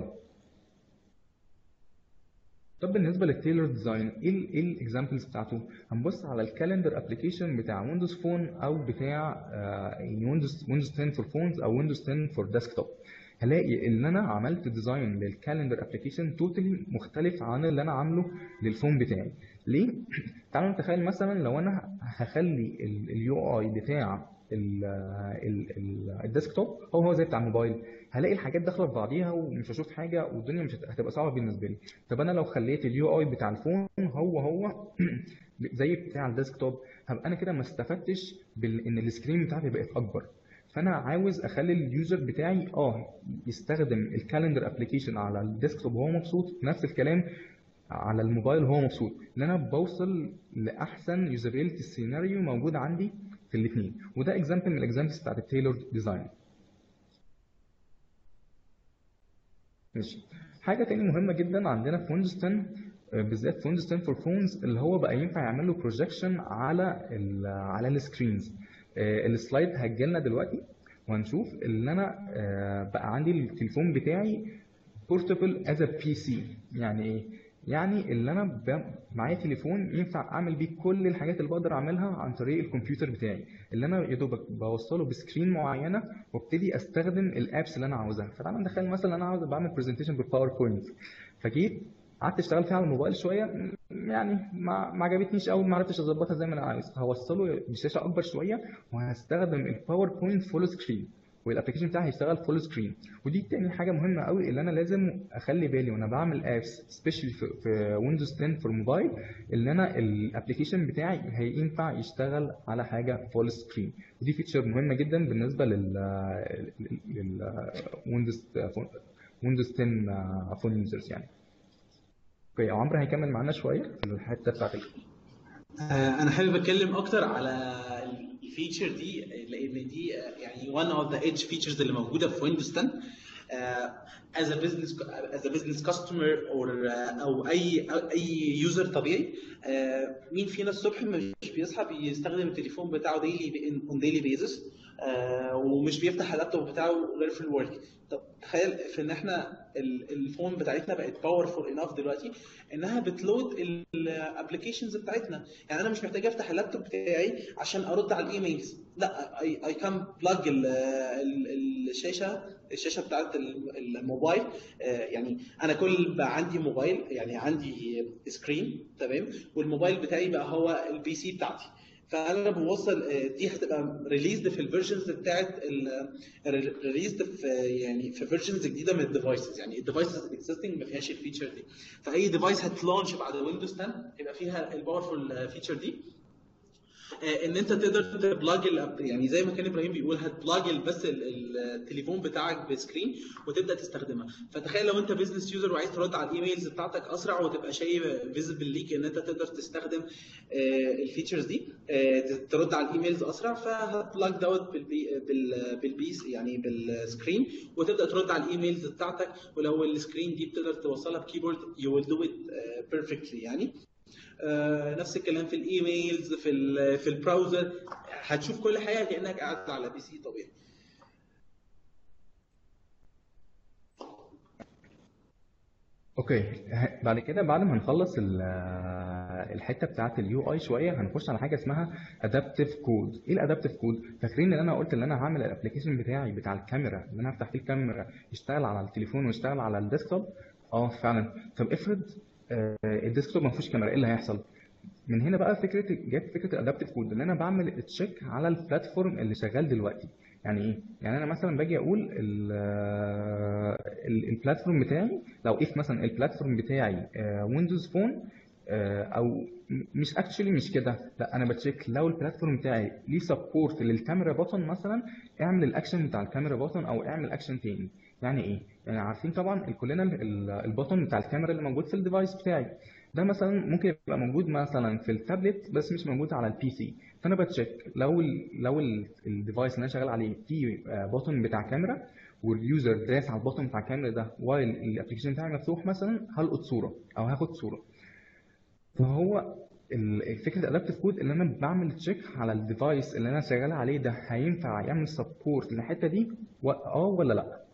طب بالنسبه للتيلر ديزاين ايه ال ايه الاكزامبلز بتاعته هنبص على الكالندر ابلكيشن بتاع ويندوز فون او بتاع يعني ويندوز ويندوز 10 فور فونز او ويندوز 10 فور ديسكتوب هلاقي ان انا عملت ديزاين للكالندر ابلكيشن توتالي مختلف عن اللي انا عامله للفون بتاعي ليه تعالوا نتخيل مثلا لو انا هخلي اليو اي بتاع الديسكتوب هو هو زي بتاع الموبايل هلاقي الحاجات داخله في بعضيها ومش هشوف حاجه والدنيا مش هتبقى صعبه بالنسبه لي طب انا لو خليت اليو اي بتاع الفون هو هو زي بتاع الديسكتوب هبقى انا كده ما استفدتش بان السكرين بتاعتي بقت اكبر فانا عاوز اخلي اليوزر بتاعي اه يستخدم الكالندر ابلكيشن على الديسكتوب وهو مبسوط نفس الكلام على الموبايل وهو مبسوط ان انا بوصل لاحسن يوزابيلتي سيناريو موجود عندي في الاثنين وده اكزامبل من الاكزامبلز بتاعت التيلور ديزاين ماشي حاجه تاني مهمه جدا عندنا في ويندوز 10 بالذات في ويندوز 10 فور فونز اللي هو بقى ينفع يعمل له بروجكشن على ال على السكرينز السلايد هتجي لنا دلوقتي وهنشوف ان انا بقى عندي التليفون بتاعي بورتبل از ا بي سي يعني ايه يعني اللي انا ب... معايا تليفون ينفع اعمل بيه كل الحاجات اللي بقدر اعملها عن طريق الكمبيوتر بتاعي اللي انا يا دوبك بوصله بسكرين معينه وابتدي استخدم الابس اللي انا عاوزها فتعالى نتخيل مثلا انا عاوز بعمل برزنتيشن بالباوربوينت فجيت قعدت اشتغل فيها على الموبايل شويه يعني ما ما عجبتنيش قوي ما عرفتش اظبطها زي ما انا عايز هوصله بشاشه اكبر شويه وهستخدم الباوربوينت فول سكرين والابلكيشن بتاعي هيشتغل فول سكرين ودي تاني حاجه مهمه قوي اللي انا لازم اخلي بالي وانا بعمل ابس سبيشالي في ويندوز 10 في الموبايل ان انا الابلكيشن بتاعي هينفع يشتغل على حاجه فول سكرين ودي فيتشر مهمه جدا بالنسبه لل لل ويندوز ويندوز 10 فون يوزرز يعني اوكي عمرو هيكمل معانا شويه في الحته بتاعت انا حابب اتكلم اكتر على الفيتشر دي لان دي يعني one of the edge features اللي موجوده في ويندوز 10 uh, as a business as a business customer or uh, او اي اي يوزر طبيعي uh, مين فينا الصبح مش بيصحى بيستخدم التليفون بتاعه ديلي اون ديلي بيزس ومش بيفتح اللابتوب بتاعه غير في الورك طب تخيل في ان احنا الفون بتاعتنا بقت باورفول انف دلوقتي انها بتلود الابلكيشنز بتاعتنا يعني انا مش محتاج افتح اللابتوب بتاعي عشان ارد على الايميلز لا اي كان بلاج الشاشه الشاشه بتاعت الموبايل يعني انا كل بقى عندي موبايل يعني عندي سكرين تمام والموبايل بتاعي بقى هو البي سي بتاعتي فانا بوصل دي هتبقى ريليزد في الفيرجنز بتاعت ريليزد في يعني في فيرجنز جديده من الديفايسز يعني الديفايسز الاكزيستنج ما فيهاش الفيتشر دي فاي ديفايس هتلانش بعد ويندوز 10 هيبقى فيها الباورفول فيتشر دي آه، ان انت تقدر تبلاج ال- يعني زي ما كان ابراهيم بيقول هتبلاج بس ال- ال- التليفون بتاعك بسكرين وتبدا تستخدمها فتخيل لو انت بزنس يوزر وعايز ترد على الايميلز بتاعتك اسرع وتبقى شايف فيزبل ليك ان انت تقدر تستخدم آه، الفيتشرز دي آه، ترد على الايميلز اسرع فهتبلاج دوت بالبي بال- بالبيس يعني بالسكرين وتبدا ترد على الايميلز بتاعتك ولو السكرين دي بتقدر توصلها بكيبورد يو ويل دو ات بيرفكتلي يعني آه، نفس الكلام في الايميلز في ال في البراوزر هتشوف كل حاجه كانك قاعد على بي سي طبيعي اوكي ه- بعد كده بعد ما نخلص ال- الحته بتاعت اليو اي شويه هنخش على حاجه اسمها ادابتيف كود ايه الادابتيف كود فاكرين ان انا قلت ان انا هعمل الابلكيشن بتاعي بتاع الكاميرا اللي انا هفتح فيه الكاميرا يشتغل على التليفون ويشتغل على الديسكتوب اه فعلا طب افرض آه، الديسكتوب ما فيهوش كاميرا ايه اللي هيحصل من هنا بقى فكره جت فكره الادابتيف كود ان انا بعمل تشيك على البلاتفورم اللي شغال دلوقتي يعني ايه يعني انا مثلا باجي اقول ال- ال- البلاتفورم بتاعي لو اف مثلا البلاتفورم بتاعي ويندوز فون او م- مش اكشولي مش كده لا انا بتشيك لو البلاتفورم بتاعي ليه سبورت للكاميرا بوتن مثلا اعمل الاكشن بتاع الكاميرا بوتن او اعمل اكشن تاني يعني ايه يعني عارفين طبعا كلنا البوتن بتاع الكاميرا اللي موجود في الديفايس بتاعي ده مثلا ممكن يبقى موجود مثلا في التابلت بس مش موجود على البي سي فانا بتشيك لو ال لو الديفايس اللي انا شغال عليه فيه بوتن بتاع كاميرا واليوزر داس على البوتن بتاع الكاميرا ده وايل الابلكيشن بتاعي مفتوح مثلا هلقط صوره او هاخد صوره فهو ال- الفكره الادابتيف كود اللي انا بعمل تشيك على الديفايس اللي انا شغال عليه ده هينفع يعمل سبورت للحته دي و- اه ولا لا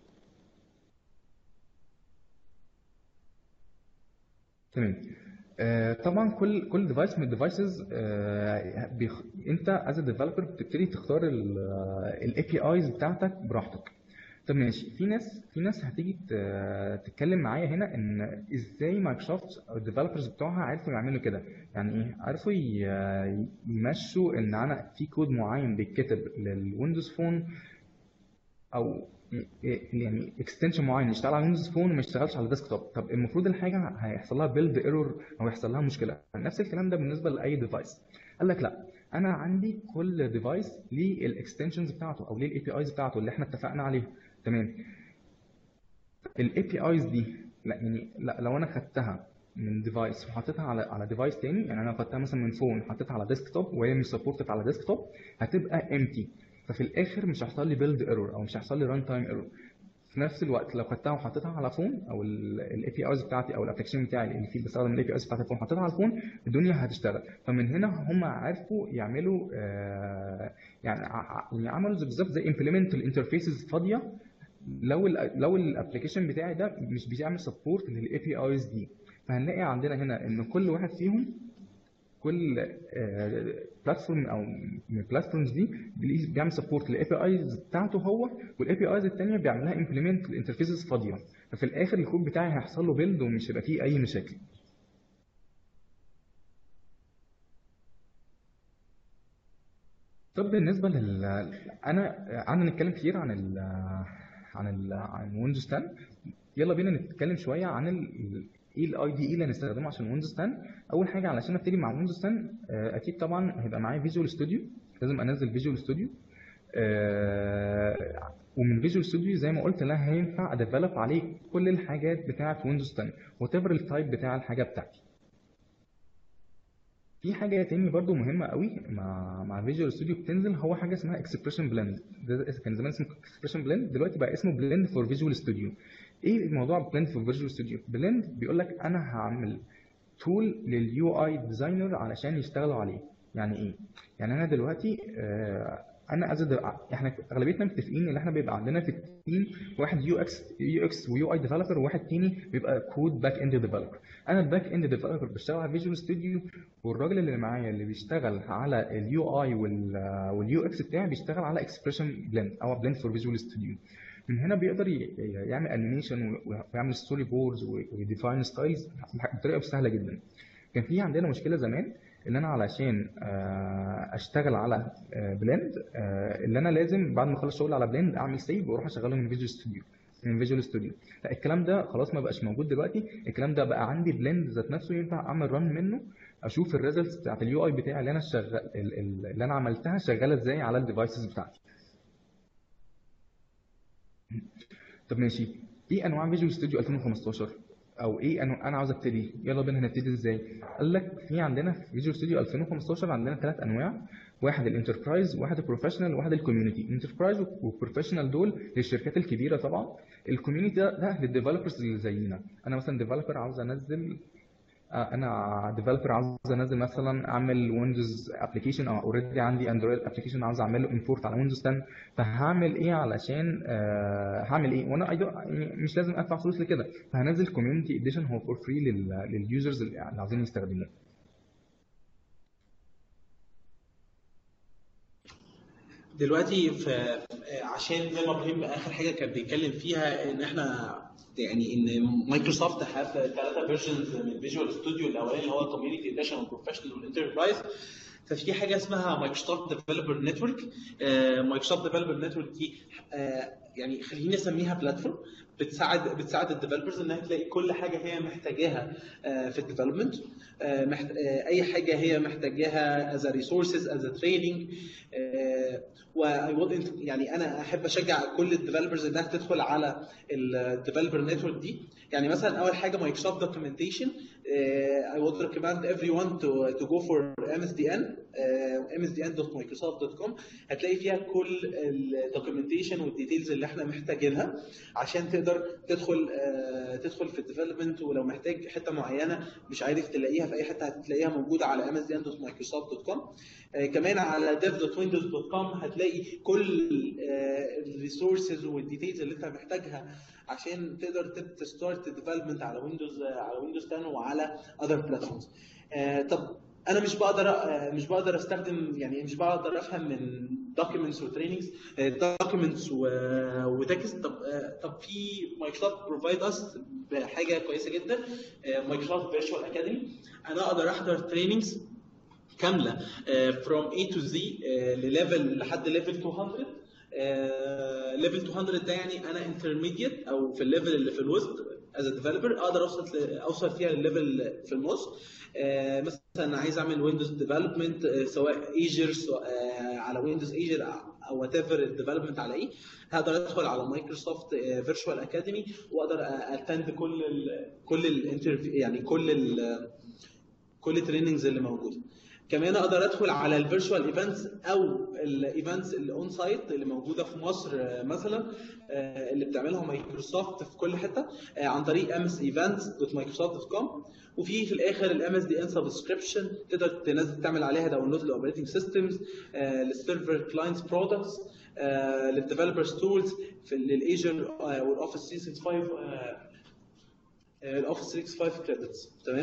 تمام آه، طبعا كل كل ديفايس من الديفايسز بيخ... انت از ديفلوبر بتبتدي تختار الاي بي ايز بتاعتك براحتك طب ماشي في ناس في ناس هتيجي ت- تتكلم معايا هنا ان ازاي مايكروسوفت او الديفلوبرز بتوعها عرفوا يعملوا كده يعني ايه عرفوا ي- يمشوا ان انا في كود معين بيتكتب للويندوز فون او يعني اكستنشن معين يشتغل على ويندوز فون وما يشتغلش على ديسكتوب طب المفروض الحاجه هيحصل لها بيلد ايرور او يحصل لها مشكله نفس الكلام ده بالنسبه لاي ديفايس قال لك لا انا عندي كل ديفايس ليه الاكستنشنز بتاعته او ليه الاي بي ايز بتاعته اللي احنا اتفقنا عليها تمام الاي بي ايز دي لا يعني لا لو انا خدتها من ديفايس وحطيتها على على ديفايس تاني يعني انا خدتها مثلا من فون حطيتها على ديسكتوب وهي مش سبورتد على ديسكتوب هتبقى امتي ففي الاخر مش هيحصل لي بيلد ايرور او مش هيحصل لي ران تايم ايرور في نفس الوقت لو خدتها وحطيتها على فون او الاي بي ايز بتاعتي او الابلكيشن بتاعي اللي فيه بستخدم الاي بي ايز بتاعت الفون حطيتها على الفون الدنيا هتشتغل فمن هنا هم عرفوا يعملوا آه يعني ع- يعني عملوا زي- بالظبط زي امبلمنت الانترفيسز فاضيه لو ال لو الابلكيشن بتاعي ده مش بيعمل سبورت للاي بي ايز دي فهنلاقي عندنا هنا ان كل واحد فيهم كل بلاتفورم او من البلاتفورمز دي بيلاقي- بيعمل سبورت للاي بي ايز بتاعته هو والاي بي ايز الثانيه بيعمل لها امبلمنت الانترفيسز فاضيه ففي الاخر الكود بتاعي هيحصل له بيلد ومش هيبقى فيه اي مشاكل طب بالنسبه لل انا قعدنا نتكلم كتير عن ال عن ال عن ويندوز 10 يلا بينا نتكلم شويه عن ال ايه الاي دي اي اللي هنستخدمه عشان ويندوز 10 اول حاجه علشان ابتدي مع ويندوز 10 آه، اكيد طبعا هيبقى معايا فيجوال ستوديو لازم انزل فيجوال ستوديو ومن فيجوال ستوديو زي ما قلت لا هينفع اديفلوب عليه كل الحاجات بتاعه ويندوز 10 وات ايفر التايب بتاع الحاجه بتاعتي في حاجه تاني برضو مهمه قوي مع مع فيجوال ستوديو بتنزل هو حاجه اسمها اكسبريشن بلند ده كان زمان اسمه اكسبريشن بلند دلوقتي بقى اسمه بلند فور فيجوال ستوديو ايه الموضوع بلند فور فيجوال ستوديو بلند بيقول لك انا هعمل تول لليو اي ديزاينر علشان يشتغلوا عليه يعني ايه يعني انا دلوقتي آه، انا از احنا اغلبيتنا متفقين ان احنا بيبقى عندنا في التيم واحد يو اكس يو اكس ويو اي ديفلوبر وواحد تاني بيبقى كود باك اند ديفلوبر انا الباك اند ديفلوبر بشتغل على فيجوال ستوديو والراجل اللي معايا اللي بيشتغل على اليو اي واليو اكس بتاعي بيشتغل على اكسبريشن بلند او بلند فور فيجوال ستوديو من هنا بيقدر ي- يعمل انيميشن ويعمل ستوري بوردز ويديفاين ستايلز بطريقه سهله جدا كان في عندنا مشكله زمان ان انا علشان آه، اشتغل على بلند اللي انا لازم بعد ما اخلص شغل على بلند اعمل سيف واروح اشغله من فيجوال ستوديو من فيجوال ستوديو لا الكلام ده خلاص ما بقاش موجود دلوقتي الكلام ده بقى عندي بلند ذات نفسه ينفع اعمل ران منه اشوف الريزلتس بتاعت اليو اي بتاعي اللي انا شغال اللي انا عملتها شغاله ازاي على الديفايسز بتاعتي طب ماشي ايه انواع فيجوال ستوديو 2015 او ايه انا انا عاوز ابتدي يلا بينا هنبتدي ازاي قال لك في عندنا في فيجوال ستوديو 2015 عندنا ثلاث انواع واحد الانتربرايز واحد البروفيشنال واحد الكوميونتي الانتربرايز والبروفيشنال دول للشركات الكبيره طبعا الكوميونتي ده ده للديفلوبرز اللي زينا انا مثلا ديفلوبر عاوز انزل آه، انا ديفلوبر عاوز انزل مثلا اعمل ويندوز ابلكيشن او اوريدي عندي اندرويد ابلكيشن عاوز اعمل له امبورت على ويندوز 10 فهعمل ايه علشان آه، هعمل ايه وانا I don't- يعني مش لازم ادفع فلوس لكده فهنزل كوميونتي اديشن هو فور فري لليوزرز اللي عاوزين يستخدموه دلوقتي في عشان زي ما ابراهيم اخر حاجه كان بيتكلم فيها ان احنا يعني ان مايكروسوفت هاف ثلاثه فيرجنز من فيجوال ستوديو الاولاني اللي هو كوميونتي اديشن والبروفيشنال والانتربرايز ففي حاجه اسمها مايكروسوفت ديفلوبر نتورك مايكروسوفت ديفلوبر نتورك دي آه، يعني خليني اسميها بلاتفورم بتساعد بتساعد الديفلوبرز انها تلاقي كل حاجه هي محتاجاها آه، في الديفلوبمنت اي حاجه هي محتاجاها از ريسورسز از تريننج يعني انا احب اشجع كل الديفلوبرز انها تدخل على الديفلوبر نتورك دي يعني مثلا اول حاجه مايكروسوفت دوكيومنتيشن I would recommend everyone to to go for MSDN uh, msdn.microsoft.com هتلاقي فيها كل الدوكيومنتيشن والديتيلز اللي احنا محتاجينها عشان تقدر تدخل uh, تدخل في الديفلوبمنت ولو محتاج حته معينه مش عارف تلاقيها في اي حته هتلاقيها موجوده على msdn.microsoft.com uh, كمان على dev.windows.com هتلاقي كل الريسورسز والديتيلز اللي انت محتاجها عشان تقدر تستارت ديفلوبمنت على ويندوز على ويندوز 10 وعلى اذر بلاتفورمز طب انا مش بقدر آه، مش بقدر استخدم يعني مش بقدر افهم من دوكيومنتس وتريننجز دوكيومنتس وتكست طب آه، طب في مايكروسوفت بروفايد اس بحاجه كويسه جدا مايكروسوفت فيرتشوال اكاديمي انا اقدر احضر تريننجز كامله فروم A to Z لليفل لحد ليفل 200 ليفل 200 ده يعني انا انترميديت او في الليفل اللي في الوسط از ديفلوبر اقدر اوصل اوصل فيها لليفل في النص آه، مثلا عايز اعمل ويندوز ديفلوبمنت سواء ايجر على ويندوز ايجر او وات ايفر الديفلوبمنت على ايه هقدر ادخل على مايكروسوفت فيرتشوال اكاديمي واقدر اتند كل ال كل الانترفيو يعني كل ال كل التريننجز اللي موجوده كمان اقدر ادخل على الفيرتشوال ايفنتس او الايفنتس الاون سايت اللي موجوده في مصر آه، مثلا آه، اللي بتعملها مايكروسوفت في كل حته آه، عن طريق msevents.microsoft.com وفي في الاخر الام اس دي ان سبسكريبشن تقدر تنزل تعمل عليها داونلود للاوبريتنج سيستمز للسيرفر كلاينتس برودكتس للديفلوبرز تولز للايجر والاوفيس 365 آه، الاوفيس 365 كريدتس تمام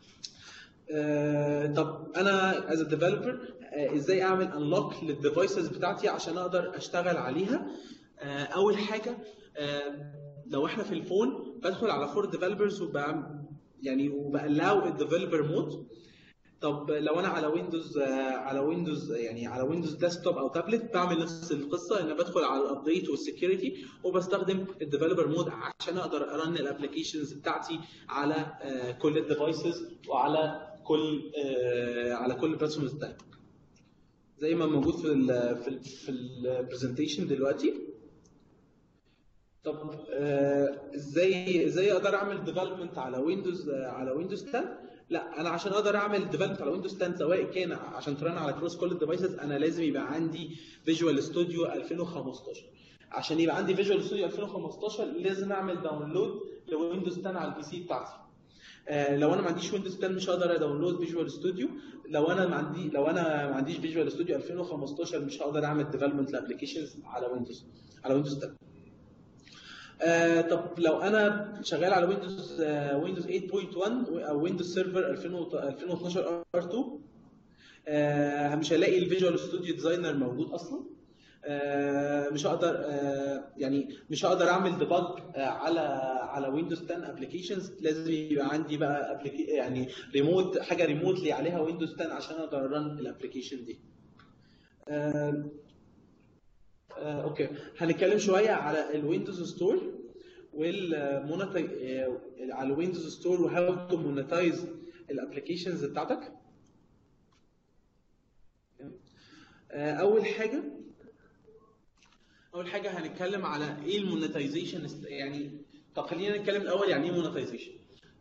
آه، طب انا از ديفلوبر ازاي اعمل انلوك للديفايسز بتاعتي عشان اقدر اشتغل عليها آه، اول حاجه آه، لو احنا في الفون بدخل على فور ديفلوبرز وب يعني وبالاو الديفلوبر مود طب لو انا على ويندوز على ويندوز يعني على ويندوز ديسكتوب او تابلت بعمل نفس القصه ان بدخل على الابديت والسكيورتي وبستخدم الديفلوبر مود عشان اقدر ارن الابلكيشنز بتاعتي على آه، كل الديفايسز وعلى كل آه، على كل البلاتفورمز الثانيه زي ما موجود في ال في ال في البرزنتيشن دلوقتي طب آه، ازاي ازاي اقدر اعمل ديفلوبمنت على ويندوز آه، على ويندوز 10 لا انا عشان اقدر اعمل ديفلوبمنت على ويندوز 10 سواء كان عشان ترن على كروس كل الديفايسز انا لازم يبقى عندي فيجوال ستوديو 2015 عشان يبقى عندي فيجوال ستوديو 2015 لازم اعمل داونلود لويندوز 10 على البي سي بتاعتي آه، لو انا ما عنديش ويندوز 10 مش هقدر اداونلود فيجوال ستوديو لو انا ما عندي لو انا ما عنديش فيجوال ستوديو 2015 مش هقدر اعمل ديفلوبمنت لابلكيشنز على ويندوز على ويندوز 10 آه طب لو انا شغال على ويندوز آه ويندوز 8.1 او ويندوز سيرفر 2012 ار2 آه مش هلاقي الفيجوال ستوديو ديزاينر موجود اصلا آه مش هقدر آه يعني مش هقدر اعمل ديباج آه على على ويندوز 10 ابلكيشنز لازم يبقى عندي بقى applica- يعني ريموت حاجه ريموتلي عليها ويندوز 10 عشان اقدر ارن الابلكيشن دي آه، آه، اوكي هنتكلم شويه على الويندوز ستور والمونتاي على ويندوز ستور وهاو تو مونتايز الابلكيشنز بتاعتك آه، اول حاجه اول حاجه هنتكلم على ايه المونتايزيشن يعني طب خلينا نتكلم الاول يعني ايه مونتايزيشن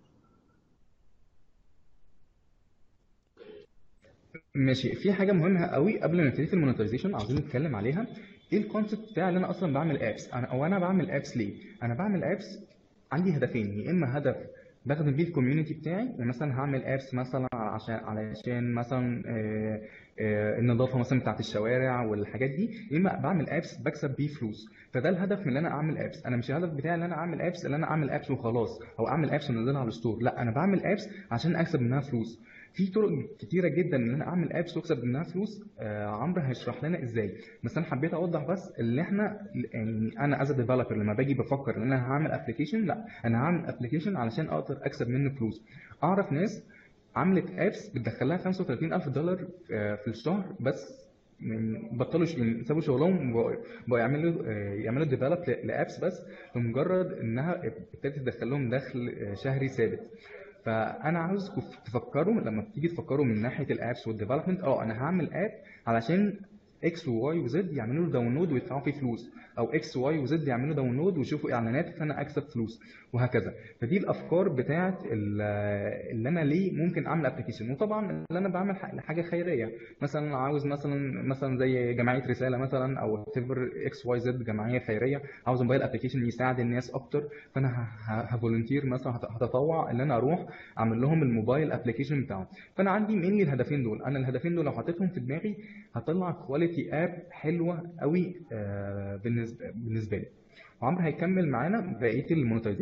ماشي في حاجه مهمه قوي قبل ما نبتدي في المونetization عاوزين نتكلم عليها ايه الكونسيبت بتاع اللي انا اصلا بعمل ابس انا او انا بعمل ابس ليه انا بعمل ابس عندي هدفين يا اما هدف بخدم بيه الكوميونتي بتاعي يعني مثلا هعمل ابس مثلا عشان علشان مثلا آه، آه، النظافه مثلا بتاعت الشوارع والحاجات دي يا اما بعمل ابس بكسب بيه فلوس فده الهدف من ان انا اعمل ابس انا مش الهدف بتاعي ان انا اعمل ابس ان انا اعمل ابس وخلاص او اعمل ابس وانزلها على الستور لا انا بعمل ابس عشان اكسب منها فلوس في طرق كتيره جدا ان انا اعمل ابس واكسب منها فلوس آه عمرو هيشرح لنا ازاي بس انا حبيت اوضح بس اللي احنا يعني انا از ديفلوبر لما باجي بفكر ان انا هعمل ابلكيشن لا انا هعمل ابلكيشن علشان اقدر اكسب منه فلوس اعرف ناس عملت ابس بتدخلها 35000 دولار آه، في الشهر بس يعني بطلوا ش- يعني سابوا شغلهم وبقوا بقوا يعملوا آه، يعملوا ديفلوب لابس بس بمجرد انها ابتدت تدخل لهم دخل آه، شهري ثابت فانا عاوزكم تفكروا لما تيجي تفكروا من ناحيه الابس والديفلوبمنت اه انا هعمل اب علشان اكس وواي وزد يعملوا له داونلود ويدفعوا فيه فلوس او اكس وواي وزد يعملوا داونلود ويشوفوا اعلانات فانا اكسب فلوس وهكذا فدي الافكار بتاعت ال- اللي انا ليه ممكن اعمل ابلكيشن وطبعا اللي انا بعمل ح- حاجه خيريه مثلا عاوز مثلا مثلا زي جمعيه رساله مثلا او تيفر اكس واي زد جمعيه خيريه عاوز موبايل ابلكيشن يساعد الناس اكتر فانا هفولنتير مثلا هت- هتطوع ان انا اروح اعمل لهم الموبايل ابلكيشن بتاعهم فانا عندي مينلي الهدفين دول انا الهدفين دول لو حطيتهم في دماغي هطلع كواليتي اب حلوه قوي آه، بالنسبه بالنسبه لي وعمرو هيكمل معانا بقيه المونتايزيشن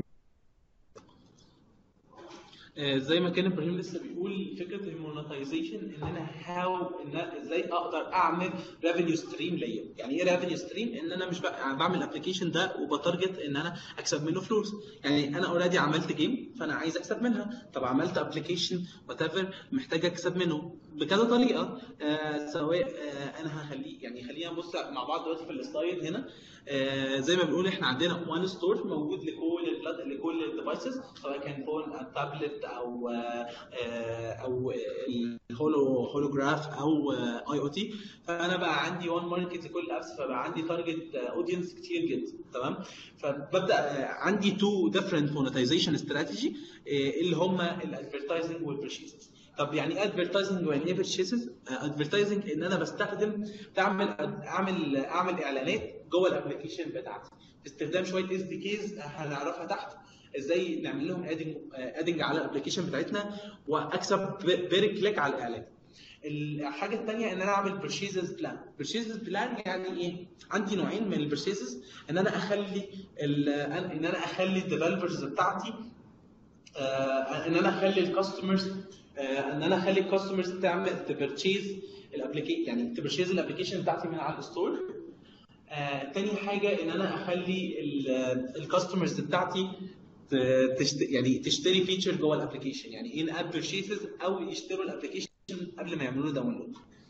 آه، زي ما كان ابراهيم لسه بيقول فكره المونتايزيشن ان انا هاو ان أنا ازاي اقدر اعمل ريفينيو ستريم ليا يعني ايه ريفينيو ستريم ان انا مش بقى يعني بعمل ابلكيشن ده وبتارجت ان انا اكسب منه فلوس يعني انا اوريدي عملت جيم فانا عايز اكسب منها طب عملت ابلكيشن وات ايفر محتاج اكسب منه بكذا طريقه آه سواء آه انا هخليه يعني خلينا نبص مع بعض دلوقتي في السلايد هنا آه زي ما بنقول احنا عندنا وان ستور موجود لكل البلاد لكل الديفايسز سواء كان فون أو تابلت او آه، آه، او الهولو هولوجراف او اي او تي فانا بقى عندي وان ماركت لكل الابس فبقى عندي تارجت اودينس كتير جدا تمام فببدا آه، عندي تو ديفرنت مونetization استراتيجي اللي هم الادفرتايزنج والبرشيزز طب يعني ايه ادفرتايزنج ويعني ايه بيرشيسز؟ ادفرتايزنج ان انا بستخدم تعمل اعمل اعمل اعلانات جوه الابلكيشن بتاعتي باستخدام شويه اس دي كيز هنعرفها تحت ازاي نعمل لهم ادنج ادنج على الابلكيشن بتاعتنا واكسب فيري كليك على الاعلان الحاجه الثانيه ان انا اعمل بيرشيزز بلان بيرشيزز بلان يعني ايه عندي نوعين من البيرشيزز ان انا اخلي ال- ان انا اخلي الديفلوبرز بتاعتي آه، ان انا اخلي الكاستمرز ان انا اخلي الكاستمرز تعمل تبرتشيز الابلكيشن يعني تبرتشيز الابلكيشن بتاعتي من على الستور آه، تاني حاجه ان انا اخلي الكاستمرز بتاعتي ت- تشت... يعني تشتري فيتشر جوه الابلكيشن يعني ان اب بيرشيزز او يشتروا الابلكيشن قبل ما يعملوا له داونلود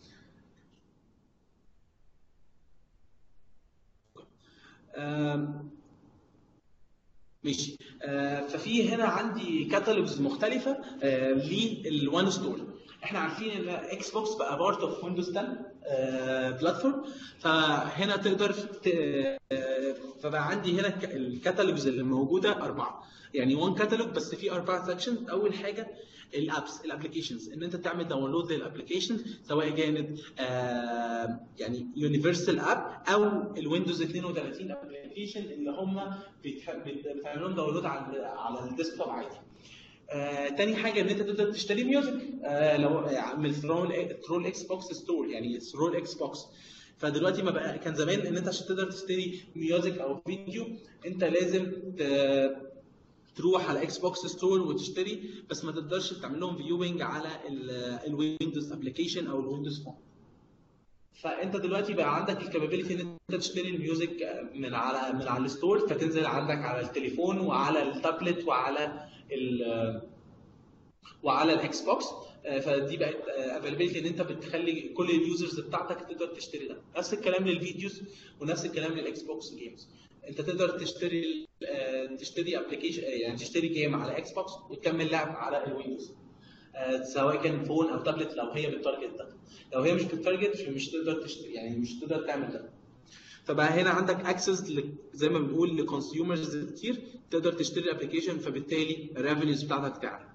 آم، ماشي آه، ففي هنا عندي كاتالوجز مختلفه آه، للوان ستور احنا عارفين ان اكس بوكس بقى بارت اوف ويندوز 10 بلاتفورم فهنا تقدر ت... آه، فبقى عندي هنا ك- الكاتالوجز اللي موجوده اربعه يعني وان كاتالوج بس فيه اربعه سكشن اول حاجه الابس الابلكيشنز ان انت تعمل داونلود للابلكيشن سواء كانت آه، يعني يونيفرسال اب او الويندوز 32 ابلكيشن اللي هم بيتح- بت- بتعمل لهم داونلود على على الديسكتوب عادي آه، تاني حاجه ان انت تقدر تشتري ميوزك آه، لو آه، من ثرول ثرول اكس بوكس ستور يعني ثرول اكس بوكس فدلوقتي ما بقى كان زمان ان انت عشان تقدر تشتري ميوزك او فيديو انت لازم ت- تروح على اكس بوكس ستور وتشتري بس ما تقدرش تعمل لهم فيوينج على الويندوز ابلكيشن او الويندوز فون فانت دلوقتي بقى عندك الكابابيلتي ان انت تشتري الميوزك من على من على الستور فتنزل عندك على التليفون وعلى التابلت وعلى ال وعلى الاكس بوكس آه، فدي بقت افيلابيلتي ان انت بتخلي كل اليوزرز بتاعتك تقدر تشتري ده نفس الكلام للفيديوز ونفس الكلام للاكس بوكس جيمز انت تقدر تشتري آه، تشتري ابلكيشن يعني تشتري جيم على اكس بوكس وتكمل لعب على الويندوز آه، سواء كان فون او تابلت لو هي بالتارجت ده لو هي مش بالتارجت مش تقدر تشتري يعني مش تقدر تعمل ده فبقى هنا عندك اكسس زي ما بنقول لكونسيومرز كتير تقدر تشتري الابلكيشن فبالتالي الريفينيوز بتاعتك تعلى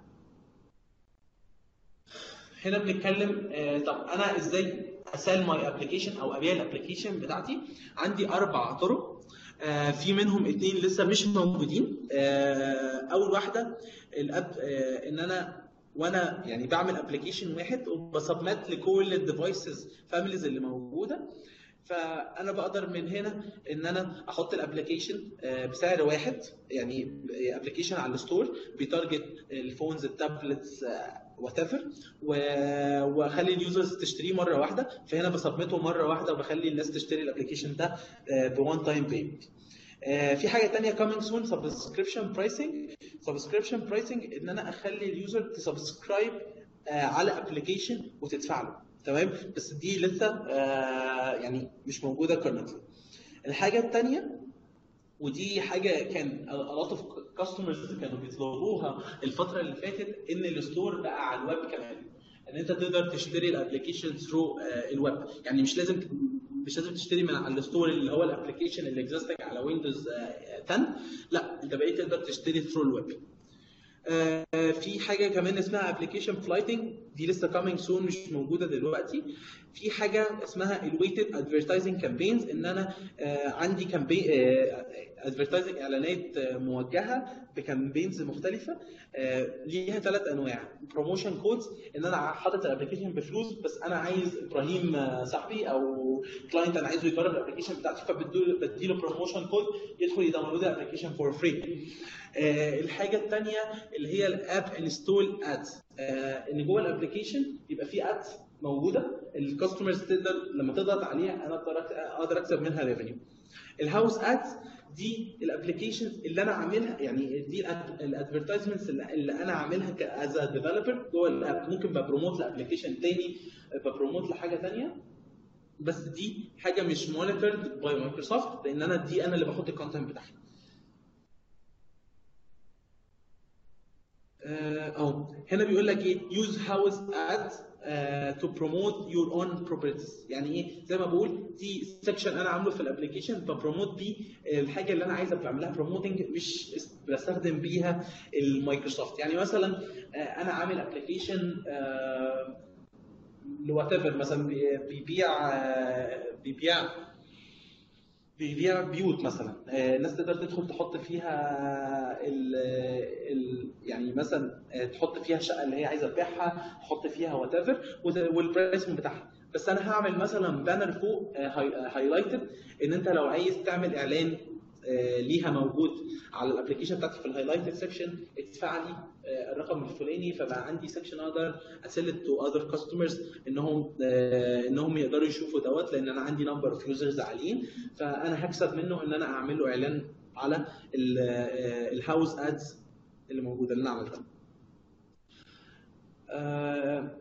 هنا بنتكلم آه، طب انا ازاي اسال ماي ابلكيشن او ابيع الابلكيشن بتاعتي عندي اربع طرق آه، في منهم اتنين لسه مش موجودين آه، اول واحده الاب آه، ان انا وانا يعني بعمل ابلكيشن واحد وبسبمت لكل الديفايسز فاميليز اللي موجوده فانا بقدر من هنا ان انا احط الابلكيشن بسعر واحد يعني ابلكيشن على الستور بيتارجت الفونز التابلتس وات ايفر واخلي اليوزرز تشتريه مره واحده فهنا بسبمته مره واحده وبخلي الناس تشتري الابلكيشن ده بوان تايم بيمنت في حاجه تانية coming soon subscription pricing subscription pricing ان انا اخلي اليوزر تسبسكرايب على ابلكيشن وتدفع له تمام بس دي لسه آه، يعني مش موجوده currently الحاجه الثانيه ودي حاجه كان a lot of customers كانوا بيطلبوها الفتره اللي فاتت ان الستور بقى على الويب كمان ان انت تقدر تشتري الابلكيشن ثرو الويب يعني مش لازم مش لازم تشتري من على الستور اللي هو الابلكيشن اللي اكزيستنج على ويندوز 10 لا انت بقيت تقدر تشتري ثرو الويب آه، في حاجه كمان اسمها ابلكيشن فلايتنج دي لسه كامينج سون مش موجوده دلوقتي في حاجه اسمها الويتد ادفرتايزنج كامبينز ان انا آه، عندي كامبين ادفرتايزنج اعلانات آه، موجهه بكامبينز مختلفه آه، ليها ثلاث انواع بروموشن كودز ان انا حاطط الابلكيشن بفلوس بس انا عايز ابراهيم آه، صاحبي او كلاينت انا عايزه يجرب الابلكيشن بتاعتي فبديله بروموشن كود يدخل يداونلود الابلكيشن فور فري الحاجه الثانيه اللي هي الاب انستول ادز ان جوه الابلكيشن يبقى في ادز موجوده الكاستمرز تقدر لما تضغط عليها انا اقدر أك- اقدر اكسب منها ريفينيو الهاوس ادز دي الابلكيشنز اللي انا عاملها يعني دي الادفرتايزمنتس اللي اللي انا عاملها از ديفلوبر جوه الاب ممكن ببروموت لابلكيشن تاني ببروموت لحاجه تانيه بس دي حاجه مش مونيتورد باي مايكروسوفت لان انا دي انا اللي بحط الكونتنت بتاعها آه، اهو هنا بيقول لك ايه يوز هاوس اد تو بروموت يور اون بروبرتيز يعني ايه زي ما بقول دي سكشن انا عامله في الابلكيشن ببروموت بيه الحاجه اللي انا عايز بعملها بروموتنج مش بستخدم بيها المايكروسوفت يعني مثلا آه، انا عامل ابلكيشن لوات ايفر مثلا بي- بيبيع آه، بيبيع بيبيع بيوت مثلا آه، الناس تقدر تدخل تحط فيها ال ال يعني مثلا آه، تحط فيها الشقه اللي هي عايزه تبيعها تحط فيها وات ايفر والبرايس بتاعها بس انا هعمل مثلا بانر فوق هايلايتد ان انت لو عايز تعمل اعلان آه، ليها موجود على الابلكيشن بتاعتي في الهايلايتد سيكشن ادفع لي آه، الرقم الفلاني فبقى عندي سيكشن اقدر اسيل تو اذر كاستمرز انهم آه، انهم يقدروا يشوفوا دوت لان انا عندي نمبر اوف يوزرز عاليين فانا هكسب منه ان انا اعمل له اعلان على الهاوس ادز اللي موجوده اللي انا عملتها. آه،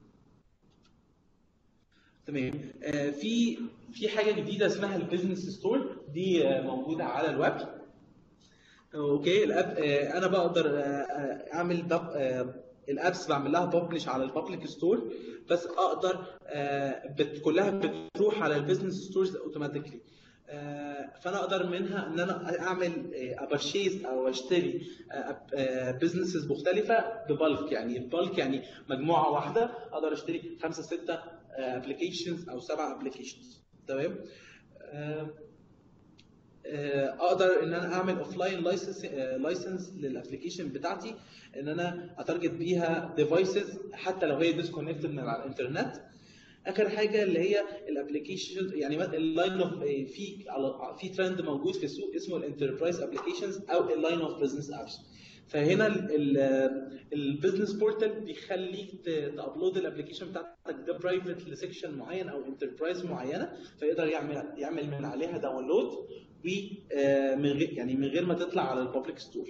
تمام آه، في في حاجه جديده اسمها البيزنس ستور دي آه، موجوده على الويب اوكي الاب آه، انا بقدر آه، آه، اعمل باب آه، الابس بعمل لها ببلش على البابليك ستور بس اقدر آه، بت كلها بتروح على البيزنس ستورز اوتوماتيكلي فانا اقدر منها ان انا اعمل ابرشيز او اشتري بزنسز مختلفه ببلك يعني ببلك يعني مجموعه واحده اقدر اشتري خمسه سته ابلكيشنز او سبع ابلكيشنز تمام آه، آه، اقدر ان انا اعمل اوف لاين لايسنس للابلكيشن بتاعتي ان انا اتارجت بيها ديفايسز حتى لو هي ديسكونكتد من على الانترنت اخر حاجه اللي هي الابلكيشن يعني اللاين اوف في على- في ترند موجود في السوق اسمه الانتربرايز ابلكيشنز او اللاين اوف بزنس ابس فهنا البزنس بورتال بيخليك تابلود الابلكيشن بتاعتك ده برايفت لسكشن معين او انتربرايز معينه فيقدر يعمل يعمل من عليها داونلود ومن غير يعني من غير ما تطلع على البابليك ستور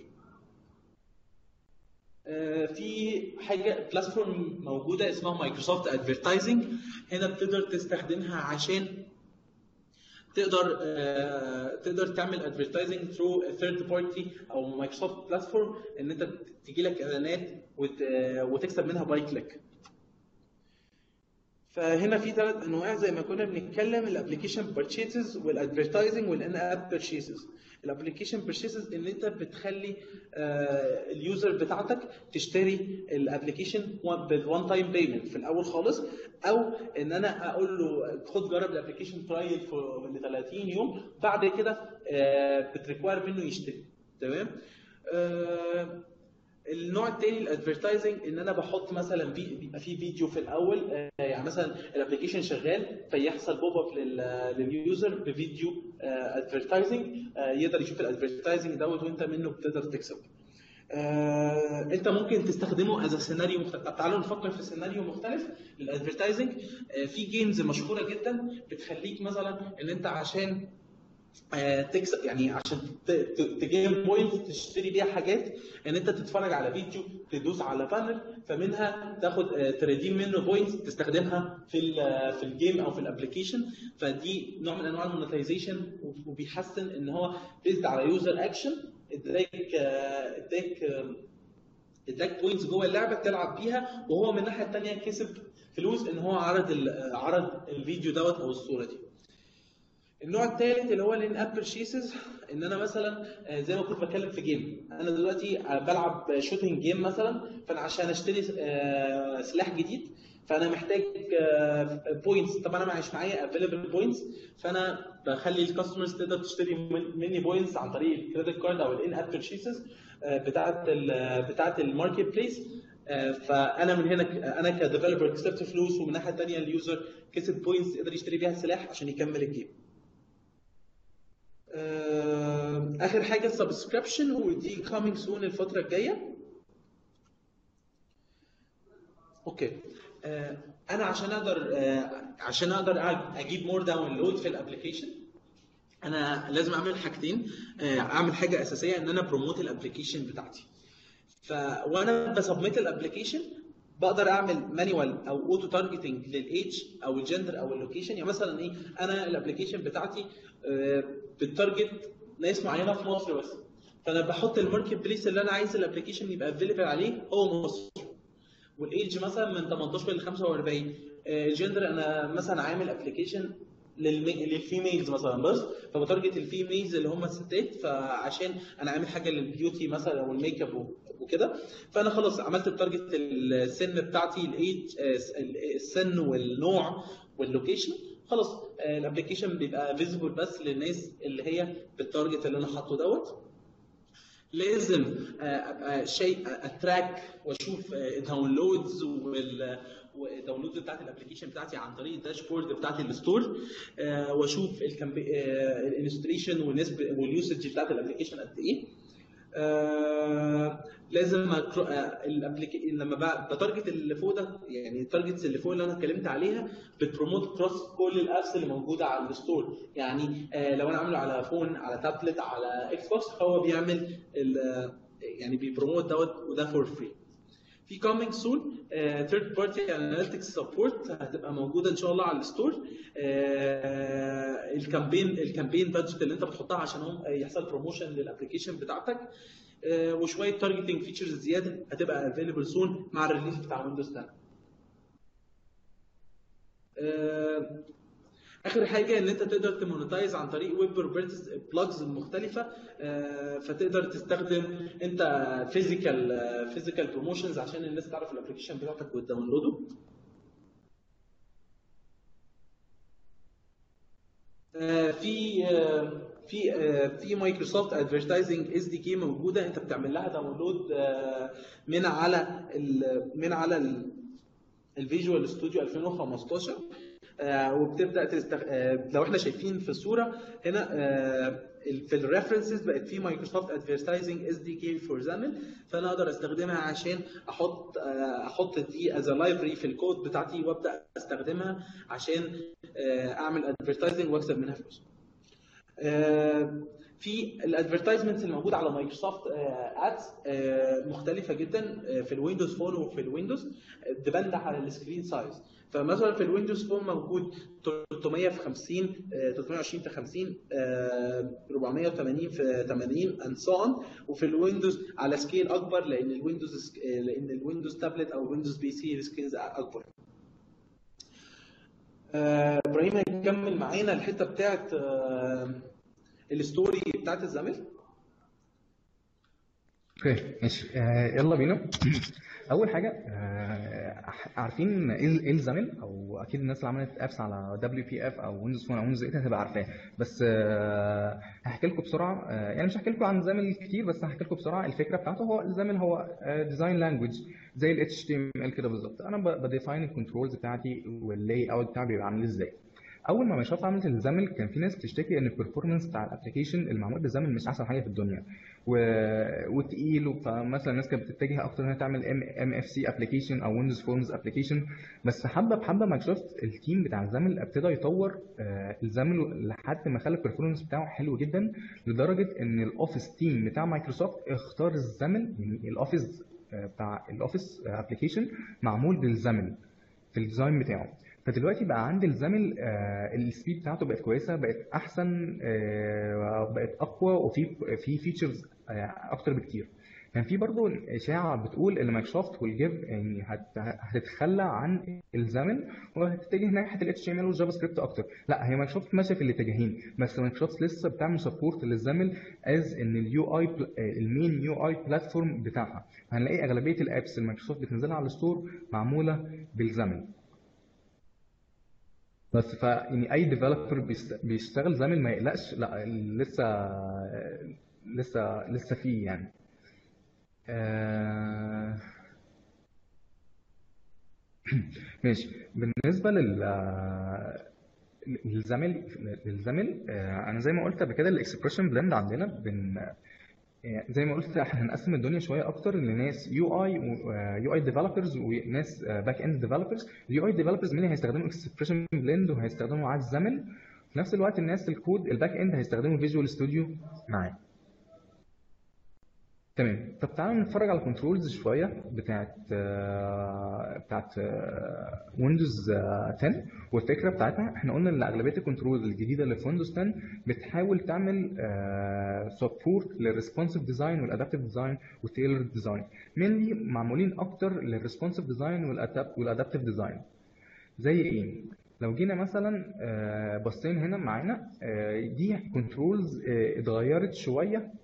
آه، في حاجه بلاتفورم موجوده اسمها مايكروسوفت ادفرتايزنج هنا بتقدر تستخدمها عشان تقدر آه، تقدر تعمل ادفرتايزنج ثرو ثيرد بارتي او مايكروسوفت بلاتفورم ان انت تجي لك اعلانات وت- آه، وتكسب منها باي كليك فهنا في ثلاث انواع زي ما كنا بنتكلم الابلكيشن بيرتشيزز والادفرتايزنج والان اب بيرتشيزز الابلكيشن بيرتشيزز ان انت بتخلي آه، اليوزر بتاعتك تشتري الابلكيشن بالوان تايم بيمنت في الاول خالص او ان انا اقول له خد جرب الابلكيشن ترايل ل 30 يوم بعد كده آه، بتريكواير منه يشتري تمام آه، النوع التاني الادفرتايزنج ان انا بحط مثلا في بيبقى في فيديو في الاول آه، يعني مثلا الابلكيشن شغال فيحصل بوب اب لليوزر بفيديو ادفرتايزنج يقدر يشوف الادفرتايزنج دوت وانت منه بتقدر تكسب آه، انت ممكن تستخدمه از سيناريو مختلف طب تعالوا نفكر في سيناريو مختلف للادفرتايزنج آه، في جيمز مشهوره جدا بتخليك مثلا ان انت عشان آه، تكسب يعني عشان تجيب بوينتس تشتري بيها حاجات ان انت تتفرج على فيديو تدوس على بانر فمنها تاخد آه، تريديم منه بوينتس تستخدمها في ال- في الجيم او في الابلكيشن فدي نوع من انواع المونتايزيشن وبيحسن ان هو بيزد على يوزر اكشن اداك آه، اداك آه، اداك بوينتس جوه اللعبه تلعب بيها وهو من الناحيه الثانيه كسب فلوس ان هو عرض ال- عرض الفيديو دوت او الصوره دي النوع الثالث اللي هو الان اب بيرشيسز ان انا مثلا آه، زي ما كنت بتكلم في جيم انا دلوقتي آه، بلعب شوتنج جيم مثلا فانا عشان اشتري آه، سلاح جديد فانا محتاج بوينتس طبعا انا مش معايا افيلبل بوينتس فانا بخلي الكاستمرز تقدر تشتري من- مني بوينتس عن طريق الكريدت كارد او الان اب بيرشيسز بتاعه ال بتاعه الماركت بليس فانا من هنا ك- انا كديفلوبر كسبت فلوس ومن الناحيه الثانيه اليوزر كسب بوينتس يقدر يشتري بيها سلاح عشان يكمل الجيم آه، اخر حاجه السبسكريبشن ودي كامينج سون الفتره الجايه اوكي آه، انا عشان اقدر آه، عشان اقدر أج- اجيب مور داونلود في الابلكيشن انا لازم اعمل حاجتين آه، اعمل حاجه اساسيه ان انا بروموت الابلكيشن بتاعتي ف وانا بسبميت الابلكيشن بقدر اعمل مانيوال او اوتو تارجتنج للايدج او الجندر او اللوكيشن يعني مثلا ايه انا الابلكيشن بتاعتي آه، بتارجت ناس معينه في مصر بس فانا بحط الماركت بليس اللي انا عايز الابلكيشن يبقى افيلبل عليه هو مصر والايدج مثلا من 18 ل 45 آه، الجندر انا مثلا عامل ابلكيشن للفيميلز مثلا بس فبتارجت الفيميلز اللي هم الستات فعشان انا عامل حاجه للبيوتي مثلا او الميك اب وكده فانا خلاص عملت التارجت السن بتاعتي الايدج السن والنوع واللوكيشن خلاص الابلكيشن بيبقى فيزبل بس للناس اللي هي بالتارجت اللي انا حاطه دوت لازم آه، ابقى شيء اتراك واشوف الداونلودز والداونلودز بتاعت الابلكيشن بتاعتي عن طريق الداشبورد بتاعت الستور آه، واشوف الانستليشن والنسبه واليوسج بتاعت الابلكيشن قد ايه آه، لازم أكر- آه، الابليك لما ب- بتارجت اللي فوق ده يعني التارجتس اللي فوق اللي انا اتكلمت عليها بتبروموت كروس كل الابس اللي موجوده على الستور يعني آه، لو انا عامله على فون على تابلت على اكس بوكس فهو بيعمل ال- آه، يعني بيبروموت دوت وده فور فري في coming soon ثيرد بارتي اناليتكس سبورت هتبقى موجوده ان شاء الله على الستور آه، الكامبين الكامبين بادجت اللي انت بتحطها عشان هم يحصل بروموشن للابلكيشن بتاعتك آه، وشويه تارجتنج فيتشرز زياده هتبقى افيلبل سون مع الريليز بتاع ويندوز 10 آه، اخر حاجه ان انت تقدر تمونتايز عن طريق ويب بروبرتيز بلجز مختلفه آه، فتقدر تستخدم انت فيزيكال فيزيكال بروموشنز عشان الناس تعرف الابلكيشن بتاعتك وتداونلوده آه، في آه، في آه، في مايكروسوفت ادفرتايزنج اس دي كي موجوده انت بتعمل لها داونلود آه، من على ال من على الفيجوال ستوديو 2015 آه، وبتبدا تستخ... آه، لو احنا شايفين في الصوره هنا آه، ال- في الريفرنسز بقت في مايكروسوفت ادفرتايزنج اس دي كي فور زامل فانا اقدر استخدمها عشان احط آه، احط دي از لايبرري في الكود بتاعتي وابدا استخدمها عشان آه، اعمل ادفرتايزنج واكسب منها فلوس. آه، في الادفرتايزمنتس اللي موجوده على مايكروسوفت ادز مختلفه جدا آه، في الويندوز فون وفي الويندوز ديبند على السكرين سايز فمثلا في الويندوز فون موجود 300 في 50 آه، 320 في 50 آه، 480 في 80 اند سو اون وفي الويندوز على سكيل اكبر لان الويندوز آه، لان الويندوز تابلت او الويندوز بي سي السكيلز اكبر آه، ابراهيم هيكمل معانا الحته بتاعت آه، الستوري بتاعت الزمن اوكي ماشي آه يلا بينا اول حاجه آه عارفين ايه ال- ايه الزامل او اكيد الناس اللي عملت ابس على دبليو بي اف او ويندوز فون او ويندوز 8 هتبقى عارفاه بس آه هحكي لكم بسرعه آه يعني مش هحكي لكم عن زامل كتير بس هحكي لكم بسرعه الفكره بتاعته هو الزامل هو ديزاين لانجوج زي ال HTML كده بالظبط انا بديفاين الكنترولز بتاعتي واللاي اوت بتاعي بيبقى عامل ازاي اول ما مايكروسوفت عملت الزامل كان في ناس بتشتكي ان البرفورمانس بتاع الابلكيشن المعمول بالزامل مش احسن حاجه في الدنيا و... وتقيل فمثلا الناس كانت بتتجه اكتر انها تعمل ام ام اف سي ابلكيشن او ويندوز فورمز ابلكيشن بس حبه بحبه مايكروسوفت التيم بتاع الزامل ابتدى يطور آه، الزامل لحد ما خلى البرفورمانس بتاعه حلو جدا لدرجه ان الاوفيس تيم بتاع مايكروسوفت اختار الزامل يعني الاوفيس آه، بتاع الاوفيس ابلكيشن معمول بالزامل في الديزاين بتاعه فدلوقتي بقى عندي الزامل آه، السبيد بتاعته بقت كويسه بقت احسن آه، بقت اقوى وفي في فيتشرز اكتر بكتير كان في برضه اشاعه بتقول ان مايكروسوفت والجيف يعني هت- هتتخلى عن الزامل وهتتجه ناحيه ال HTML والجافا سكريبت اكتر لا هي مايكروسوفت ماشيه في الاتجاهين بس مايكروسوفت لسه بتعمل سبورت للزامل از ان اليو اي المين يو اي بلاتفورم بتاعها هنلاقي اغلبيه الابس اللي مايكروسوفت بتنزلها على الستور معموله بالزامل بس ف يعني اي ديفلوبر بيشتغل زامل ما يقلقش لا لسه لسه لسه فيه يعني آه، ماشي بالنسبه لل للزمل للزمل آه، انا زي ما قلت قبل كده الاكسبريشن بلند عندنا بن يعني زي ما قلت احنا هنقسم الدنيا شويه اكتر لناس يو اي يو اي ديفلوبرز وناس باك اند ديفلوبرز اليو اي ديفلوبرز مين هيستخدموا اكسبريشن بلند وهيستخدموا معاه الزمل في نفس الوقت الناس الكود الباك اند هيستخدموا فيجوال ستوديو معاه تمام طب تعالوا نتفرج على الكنترولز شويه بتاعت آه، بتاعت ويندوز 10 والفكره بتاعتها احنا قلنا ان اغلبيه الكنترولز الجديده اللي في ويندوز 10 بتحاول تعمل سبورت للريسبونسيف ديزاين والادابتيف ديزاين والتailored ديزاين mainly معمولين اكتر للريسبونسيف ديزاين والادابتيف ديزاين زي ايه لو جينا مثلا آه، بصينا هنا معانا آه، دي كنترولز اتغيرت شويه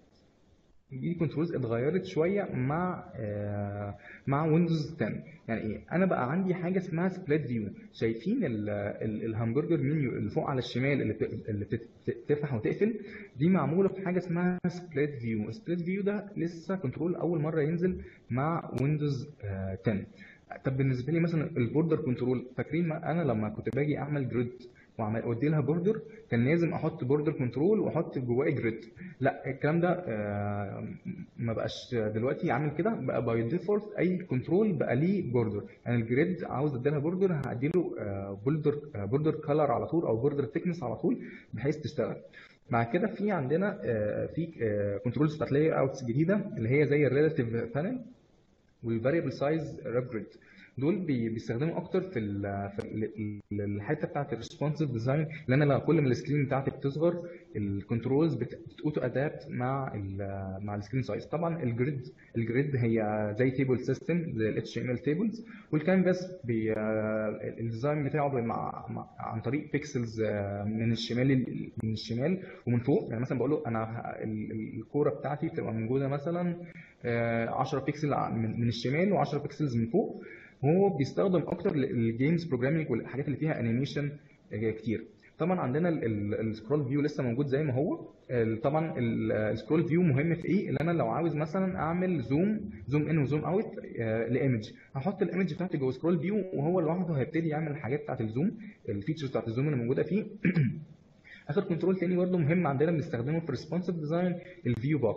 دي كنترولز اتغيرت شويه مع آه، مع ويندوز 10 يعني ايه انا بقى عندي حاجه اسمها سبليت فيو شايفين ال- ال- الهامبرجر منيو اللي فوق على الشمال اللي بت- اللي بت- بتفتح وتقفل دي معموله في حاجه اسمها سبليت فيو سبليت فيو ده لسه كنترول اول مره ينزل مع ويندوز 10 طب بالنسبه لي مثلا البوردر كنترول فاكرين ما انا لما كنت باجي اعمل جريد واعمل وادي لها بوردر كان لازم احط بوردر كنترول واحط جواه جريد لا الكلام ده آه، ما بقاش دلوقتي عامل كده بقى باي ديفولت اي كنترول بقى ليه بوردر يعني الجريد عاوز ادي لها بوردر هادي له بوردر بوردر كلر على طول او بوردر ثيكنس على طول بحيث تشتغل مع كده في عندنا آه، في كنترولز بتاعت لاي اوتس جديده اللي هي زي الريلاتيف بانل والفاريبل سايز راب جريد دول بي- بيستخدموا اكتر في ال في ال- ال- الحته بتاعت الريسبونسيف ديزاين لان انا كل ما السكرين بتاعتي بتصغر الكنترولز بتوتو ادابت مع ال مع السكرين سايز طبعا الجريد الجريد هي زي تيبل سيستم زي الاتش ام ال تيبلز والكانفاس بي الديزاين بتاعه بي- مع مع عن طريق بيكسلز من الشمال من الشمال ومن فوق يعني مثلا بقول له انا ه- ال- ال- الكوره بتاعتي بتبقى موجوده مثلا آه، 10 بيكسل من من الشمال و10 بيكسلز من فوق هو بيستخدم اكتر للجيمز بروجرامينج والحاجات اللي فيها انيميشن كتير طبعا عندنا السكرول فيو لسه موجود زي ما هو ال- طبعا السكرول فيو مهم في ايه اللي انا لو عاوز مثلا اعمل زوم زوم ان وزوم اوت لايمج هحط الايمج بتاعتي جوه سكرول فيو وهو لوحده هيبتدي يعمل الحاجات بتاعت الزوم الفيتشرز بتاعت الزوم اللي موجوده فيه اخر كنترول تاني برضه مهم عندنا بنستخدمه في ريسبونسيف ديزاين الفيو بوكس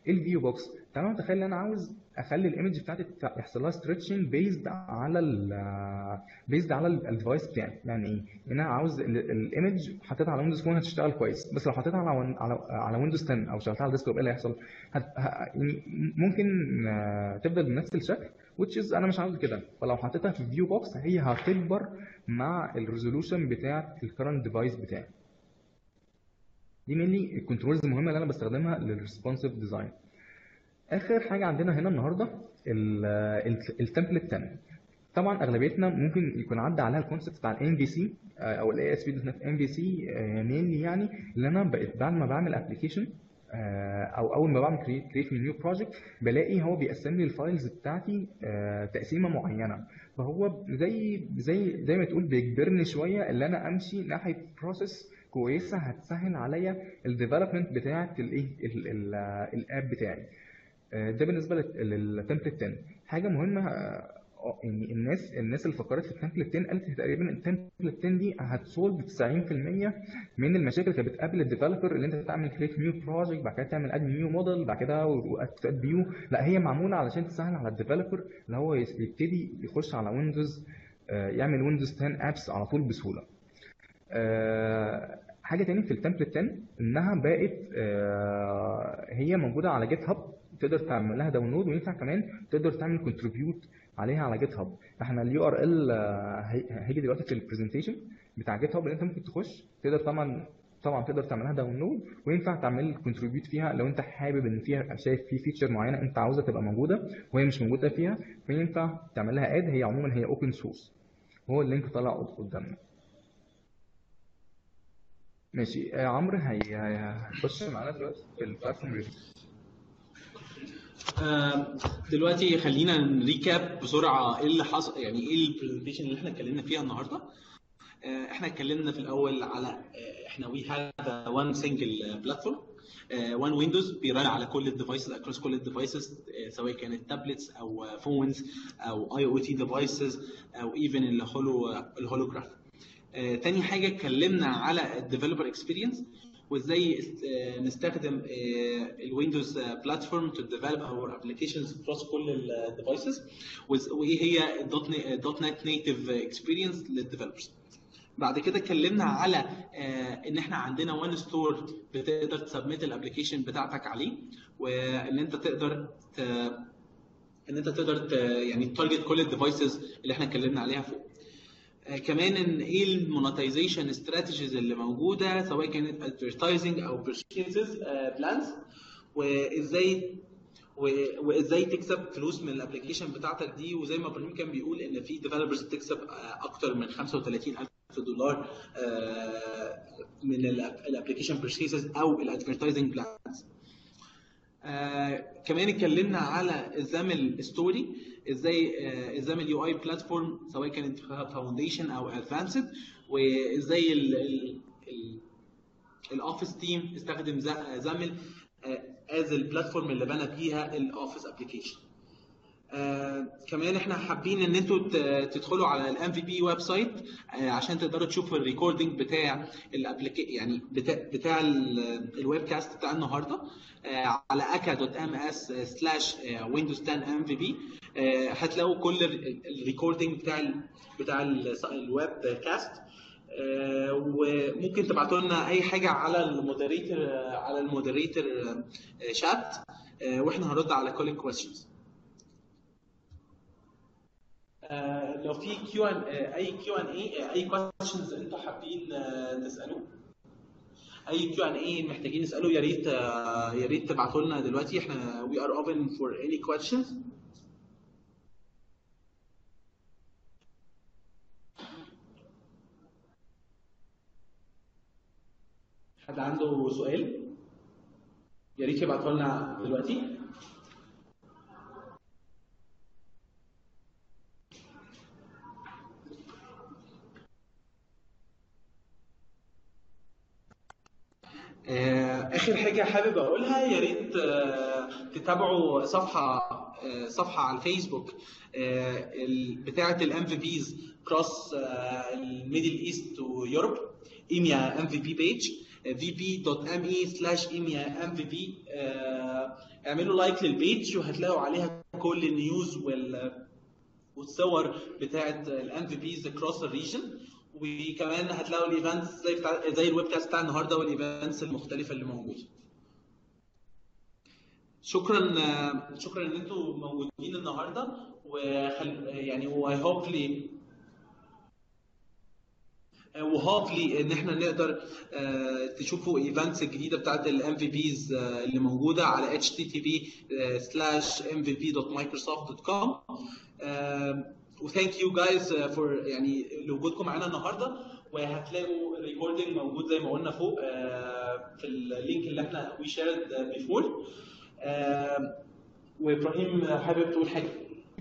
ايه الفيو بوكس تعالوا نتخيل ان انا عاوز اخلي الايمج بتاعتي تع- يحصل لها ستريتشنج بيزد على ال بيزد على الديفايس بتاعي يعني ايه ان انا عاوز الايمج حطيتها على ويندوز فون هتشتغل كويس بس لو حطيتها على ون- على على ويندوز 10 او شغلتها على الديسكتوب ايه اللي هيحصل هت... ه... يعني ممكن آه، تفضل بنفس الشكل which is انا مش عاوز كده فلو حطيتها في فيو بوكس هي هتكبر مع الريزولوشن بتاع الكرنت ديفايس بتاعي دي mainly الكنترولز المهمه اللي انا بستخدمها للريسبونسيف ديزاين اخر حاجه عندنا هنا النهارده التمبلت 10 طبعا اغلبيتنا ممكن يكون عدى عليها الكونسيبت بتاع الام في سي او الاي اس بي دوت نت ام في سي مينلي يعني اللي انا بقيت بعد ما بعمل ابلكيشن او اول ما بعمل كريت من نيو بروجكت بلاقي هو بيقسم لي الفايلز بتاعتي آه، تقسيمه معينه فهو زي زي زي ما تقول بيجبرني شويه اللي انا امشي ناحيه بروسيس كويسه هتسهل عليا الديفلوبمنت بتاعه الايه ال- ال- آه، الاب بتاعي آه، ده بالنسبه للتمبلت 10 حاجه مهمه آه، آه، يعني الناس الناس اللي فكرت في التمبلت 10 قالت تقريبا التمبلت 10 دي هتسولف 90% من المشاكل اللي كانت بتقابل الديفلوبر اللي انت تعمل كريت نيو بروجكت بعد كده تعمل اد نيو موديل بعد كده اد فيو لا هي معموله علشان تسهل على الديفلوبر اللي هو يس- يبتدي يخش على ويندوز آه، يعمل ويندوز 10 ابس على طول بسهوله آه، حاجه تاني في التمبلت 10 انها بقت آه، هي موجوده على جيت هاب تقدر تعمل لها داونلود وينفع كمان تقدر تعمل كونتريبيوت عليها على جيت هاب احنا اليو ار ال هيجي دلوقتي في البرزنتيشن بتاع جيت هاب اللي انت ممكن تخش تقدر طبعا طبعا تقدر تعملها داونلود وينفع تعمل كونتريبيوت فيها لو انت حابب ان فيها شايف في فيتشر معينه انت عاوزها تبقى موجوده وهي مش موجوده فيها فينفع تعمل لها اد هي عموما هي اوبن سورس وهو اللينك طالع قدامنا ماشي آه، عمرو هي هيخش معانا دلوقتي في البلاتفورم ريفيو آه، دلوقتي خلينا نريكاب بسرعه ايه اللي حصل يعني ايه البرزنتيشن اللي احنا اتكلمنا فيها النهارده آه، احنا اتكلمنا في الاول على آه، احنا وي هاف وان سنجل بلاتفورم وان ويندوز بيرن على كل الديفايسز اكروس كل الديفايسز سواء كانت تابلتس او فونز او اي او تي ديفايسز او ايفن الهولو الهولوجراف آه، تاني حاجه اتكلمنا على الديفلوبر اكسبيرينس وازاي آه، نستخدم الويندوز بلاتفورم تو ديفلوب اور ابلكيشنز اكروس كل الديفايسز وايه هي الدوت نت نيتيف اكسبيرينس للديفلوبرز بعد كده اتكلمنا على آه، ان احنا عندنا وان ستور بتقدر تسبميت الابلكيشن بتاعتك عليه وان انت تقدر ت... ان انت تقدر ت... يعني تارجت كل الديفايسز اللي احنا اتكلمنا عليها فوق آه، كمان ان ايه المونتايزيشن استراتيجيز اللي موجوده سواء كانت ادفرتايزنج او بيرشيزز بلانز وازاي و- وازاي تكسب فلوس من الابلكيشن بتاعتك دي وزي ما ابراهيم كان بيقول ان في ديفلوبرز بتكسب آه، اكتر من 35000 دولار آه، من الابلكيشن بيرشيزز او الادفرتايزنج بلانز آه كمان اتكلمنا على الزامل ستوري ازاي آه الزامل يو اي بلاتفورم سواء كانت فاونديشن او ادفانسد وازاي الاوفيس تيم استخدم زا- زامل از البلاتفورم اللي بنى بيها الاوفيس ابلكيشن آه كمان احنا حابين ان انتوا ت- تدخلوا على الام في بي ويب سايت آه عشان تقدروا تشوفوا الريكوردنج بتاع الابليكي يعني بتاع, بتاع الويب كاست بتاع النهارده آه على aka.ms سلاش ويندوز 10 ام في بي هتلاقوا كل الريكوردنج بتاع ال بتاع ال- الويب كاست آه، وممكن تبعتوا لنا اي حاجه على المودريتور على المودريتور شات واحنا هنرد على كل الكويستشنز آه، لو في كيو ان اي كيو ان اي اي كويستشنز انتوا حابين آه، تسالوه اي كيو ان اي محتاجين نساله يا ريت آه، يا ريت تبعتوا لنا دلوقتي احنا وي ار اوبن فور اني كويستشنز حد عنده سؤال يا ريت يبعتوا لنا دلوقتي آه، اخر حاجه حابب اقولها يا ريت آه، تتابعوا صفحه آه، صفحه على الفيسبوك آه، ال- بتاعه الام في بيز كروس الميدل ايست ويوروب ايميا ام في بي بيج vp.me slash emia mvp اعملوا لايك للبيج وهتلاقوا عليها كل النيوز وال والصور بتاعت الام في بيز اكروس الريجن وكمان هتلاقوا الايفنتس زي بتاع زي الويب كاست بتاع النهارده والايفنتس المختلفه اللي موجوده شكرا شكرا ان انتم موجودين النهارده وخل... يعني واي هوبلي وهوبلي ان احنا نقدر آه، تشوفوا ايفنتس الجديده بتاعت الام في بيز اللي موجوده على http:/mvp.microsoft.com وثانك يو جايز فور يعني لوجودكم معانا النهارده وهتلاقوا الريكوردنج موجود زي ما قلنا فوق آه، في اللينك اللي احنا وي شيرد بيفور وابراهيم حابب تقول حاجه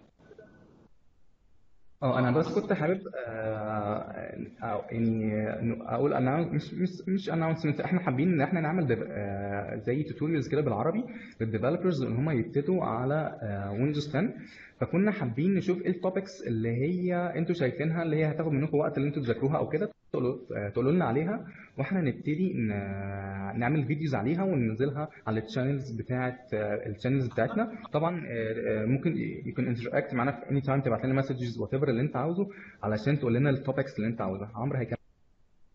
اه انا بس كنت حابب آه، أو يعني إنه اقول announce مش مش مش announcement احنا حابين ان احنا نعمل ديف- آه، زي توتوريالز كده بالعربي للديفلوبرز ان هم يبتدوا على ويندوز 10 فكنا حابين نشوف ايه التوبكس اللي هي انتوا شايفينها اللي هي هتاخد منكم وقت اللي انتوا تذاكروها او كده تقولوا آه، تقولوا لنا عليها واحنا نبتدي ن- نعمل فيديوز عليها وننزلها على الشانلز بتاعت الشانلز بتاعتنا طبعا آه، آه، ممكن يكون انتراكت معانا في اني تايم تبعت لنا مسجز وات ايفر اللي انت عاوزه علشان تقول لنا التوبكس اللي انت عاوزها عمرو هيكمل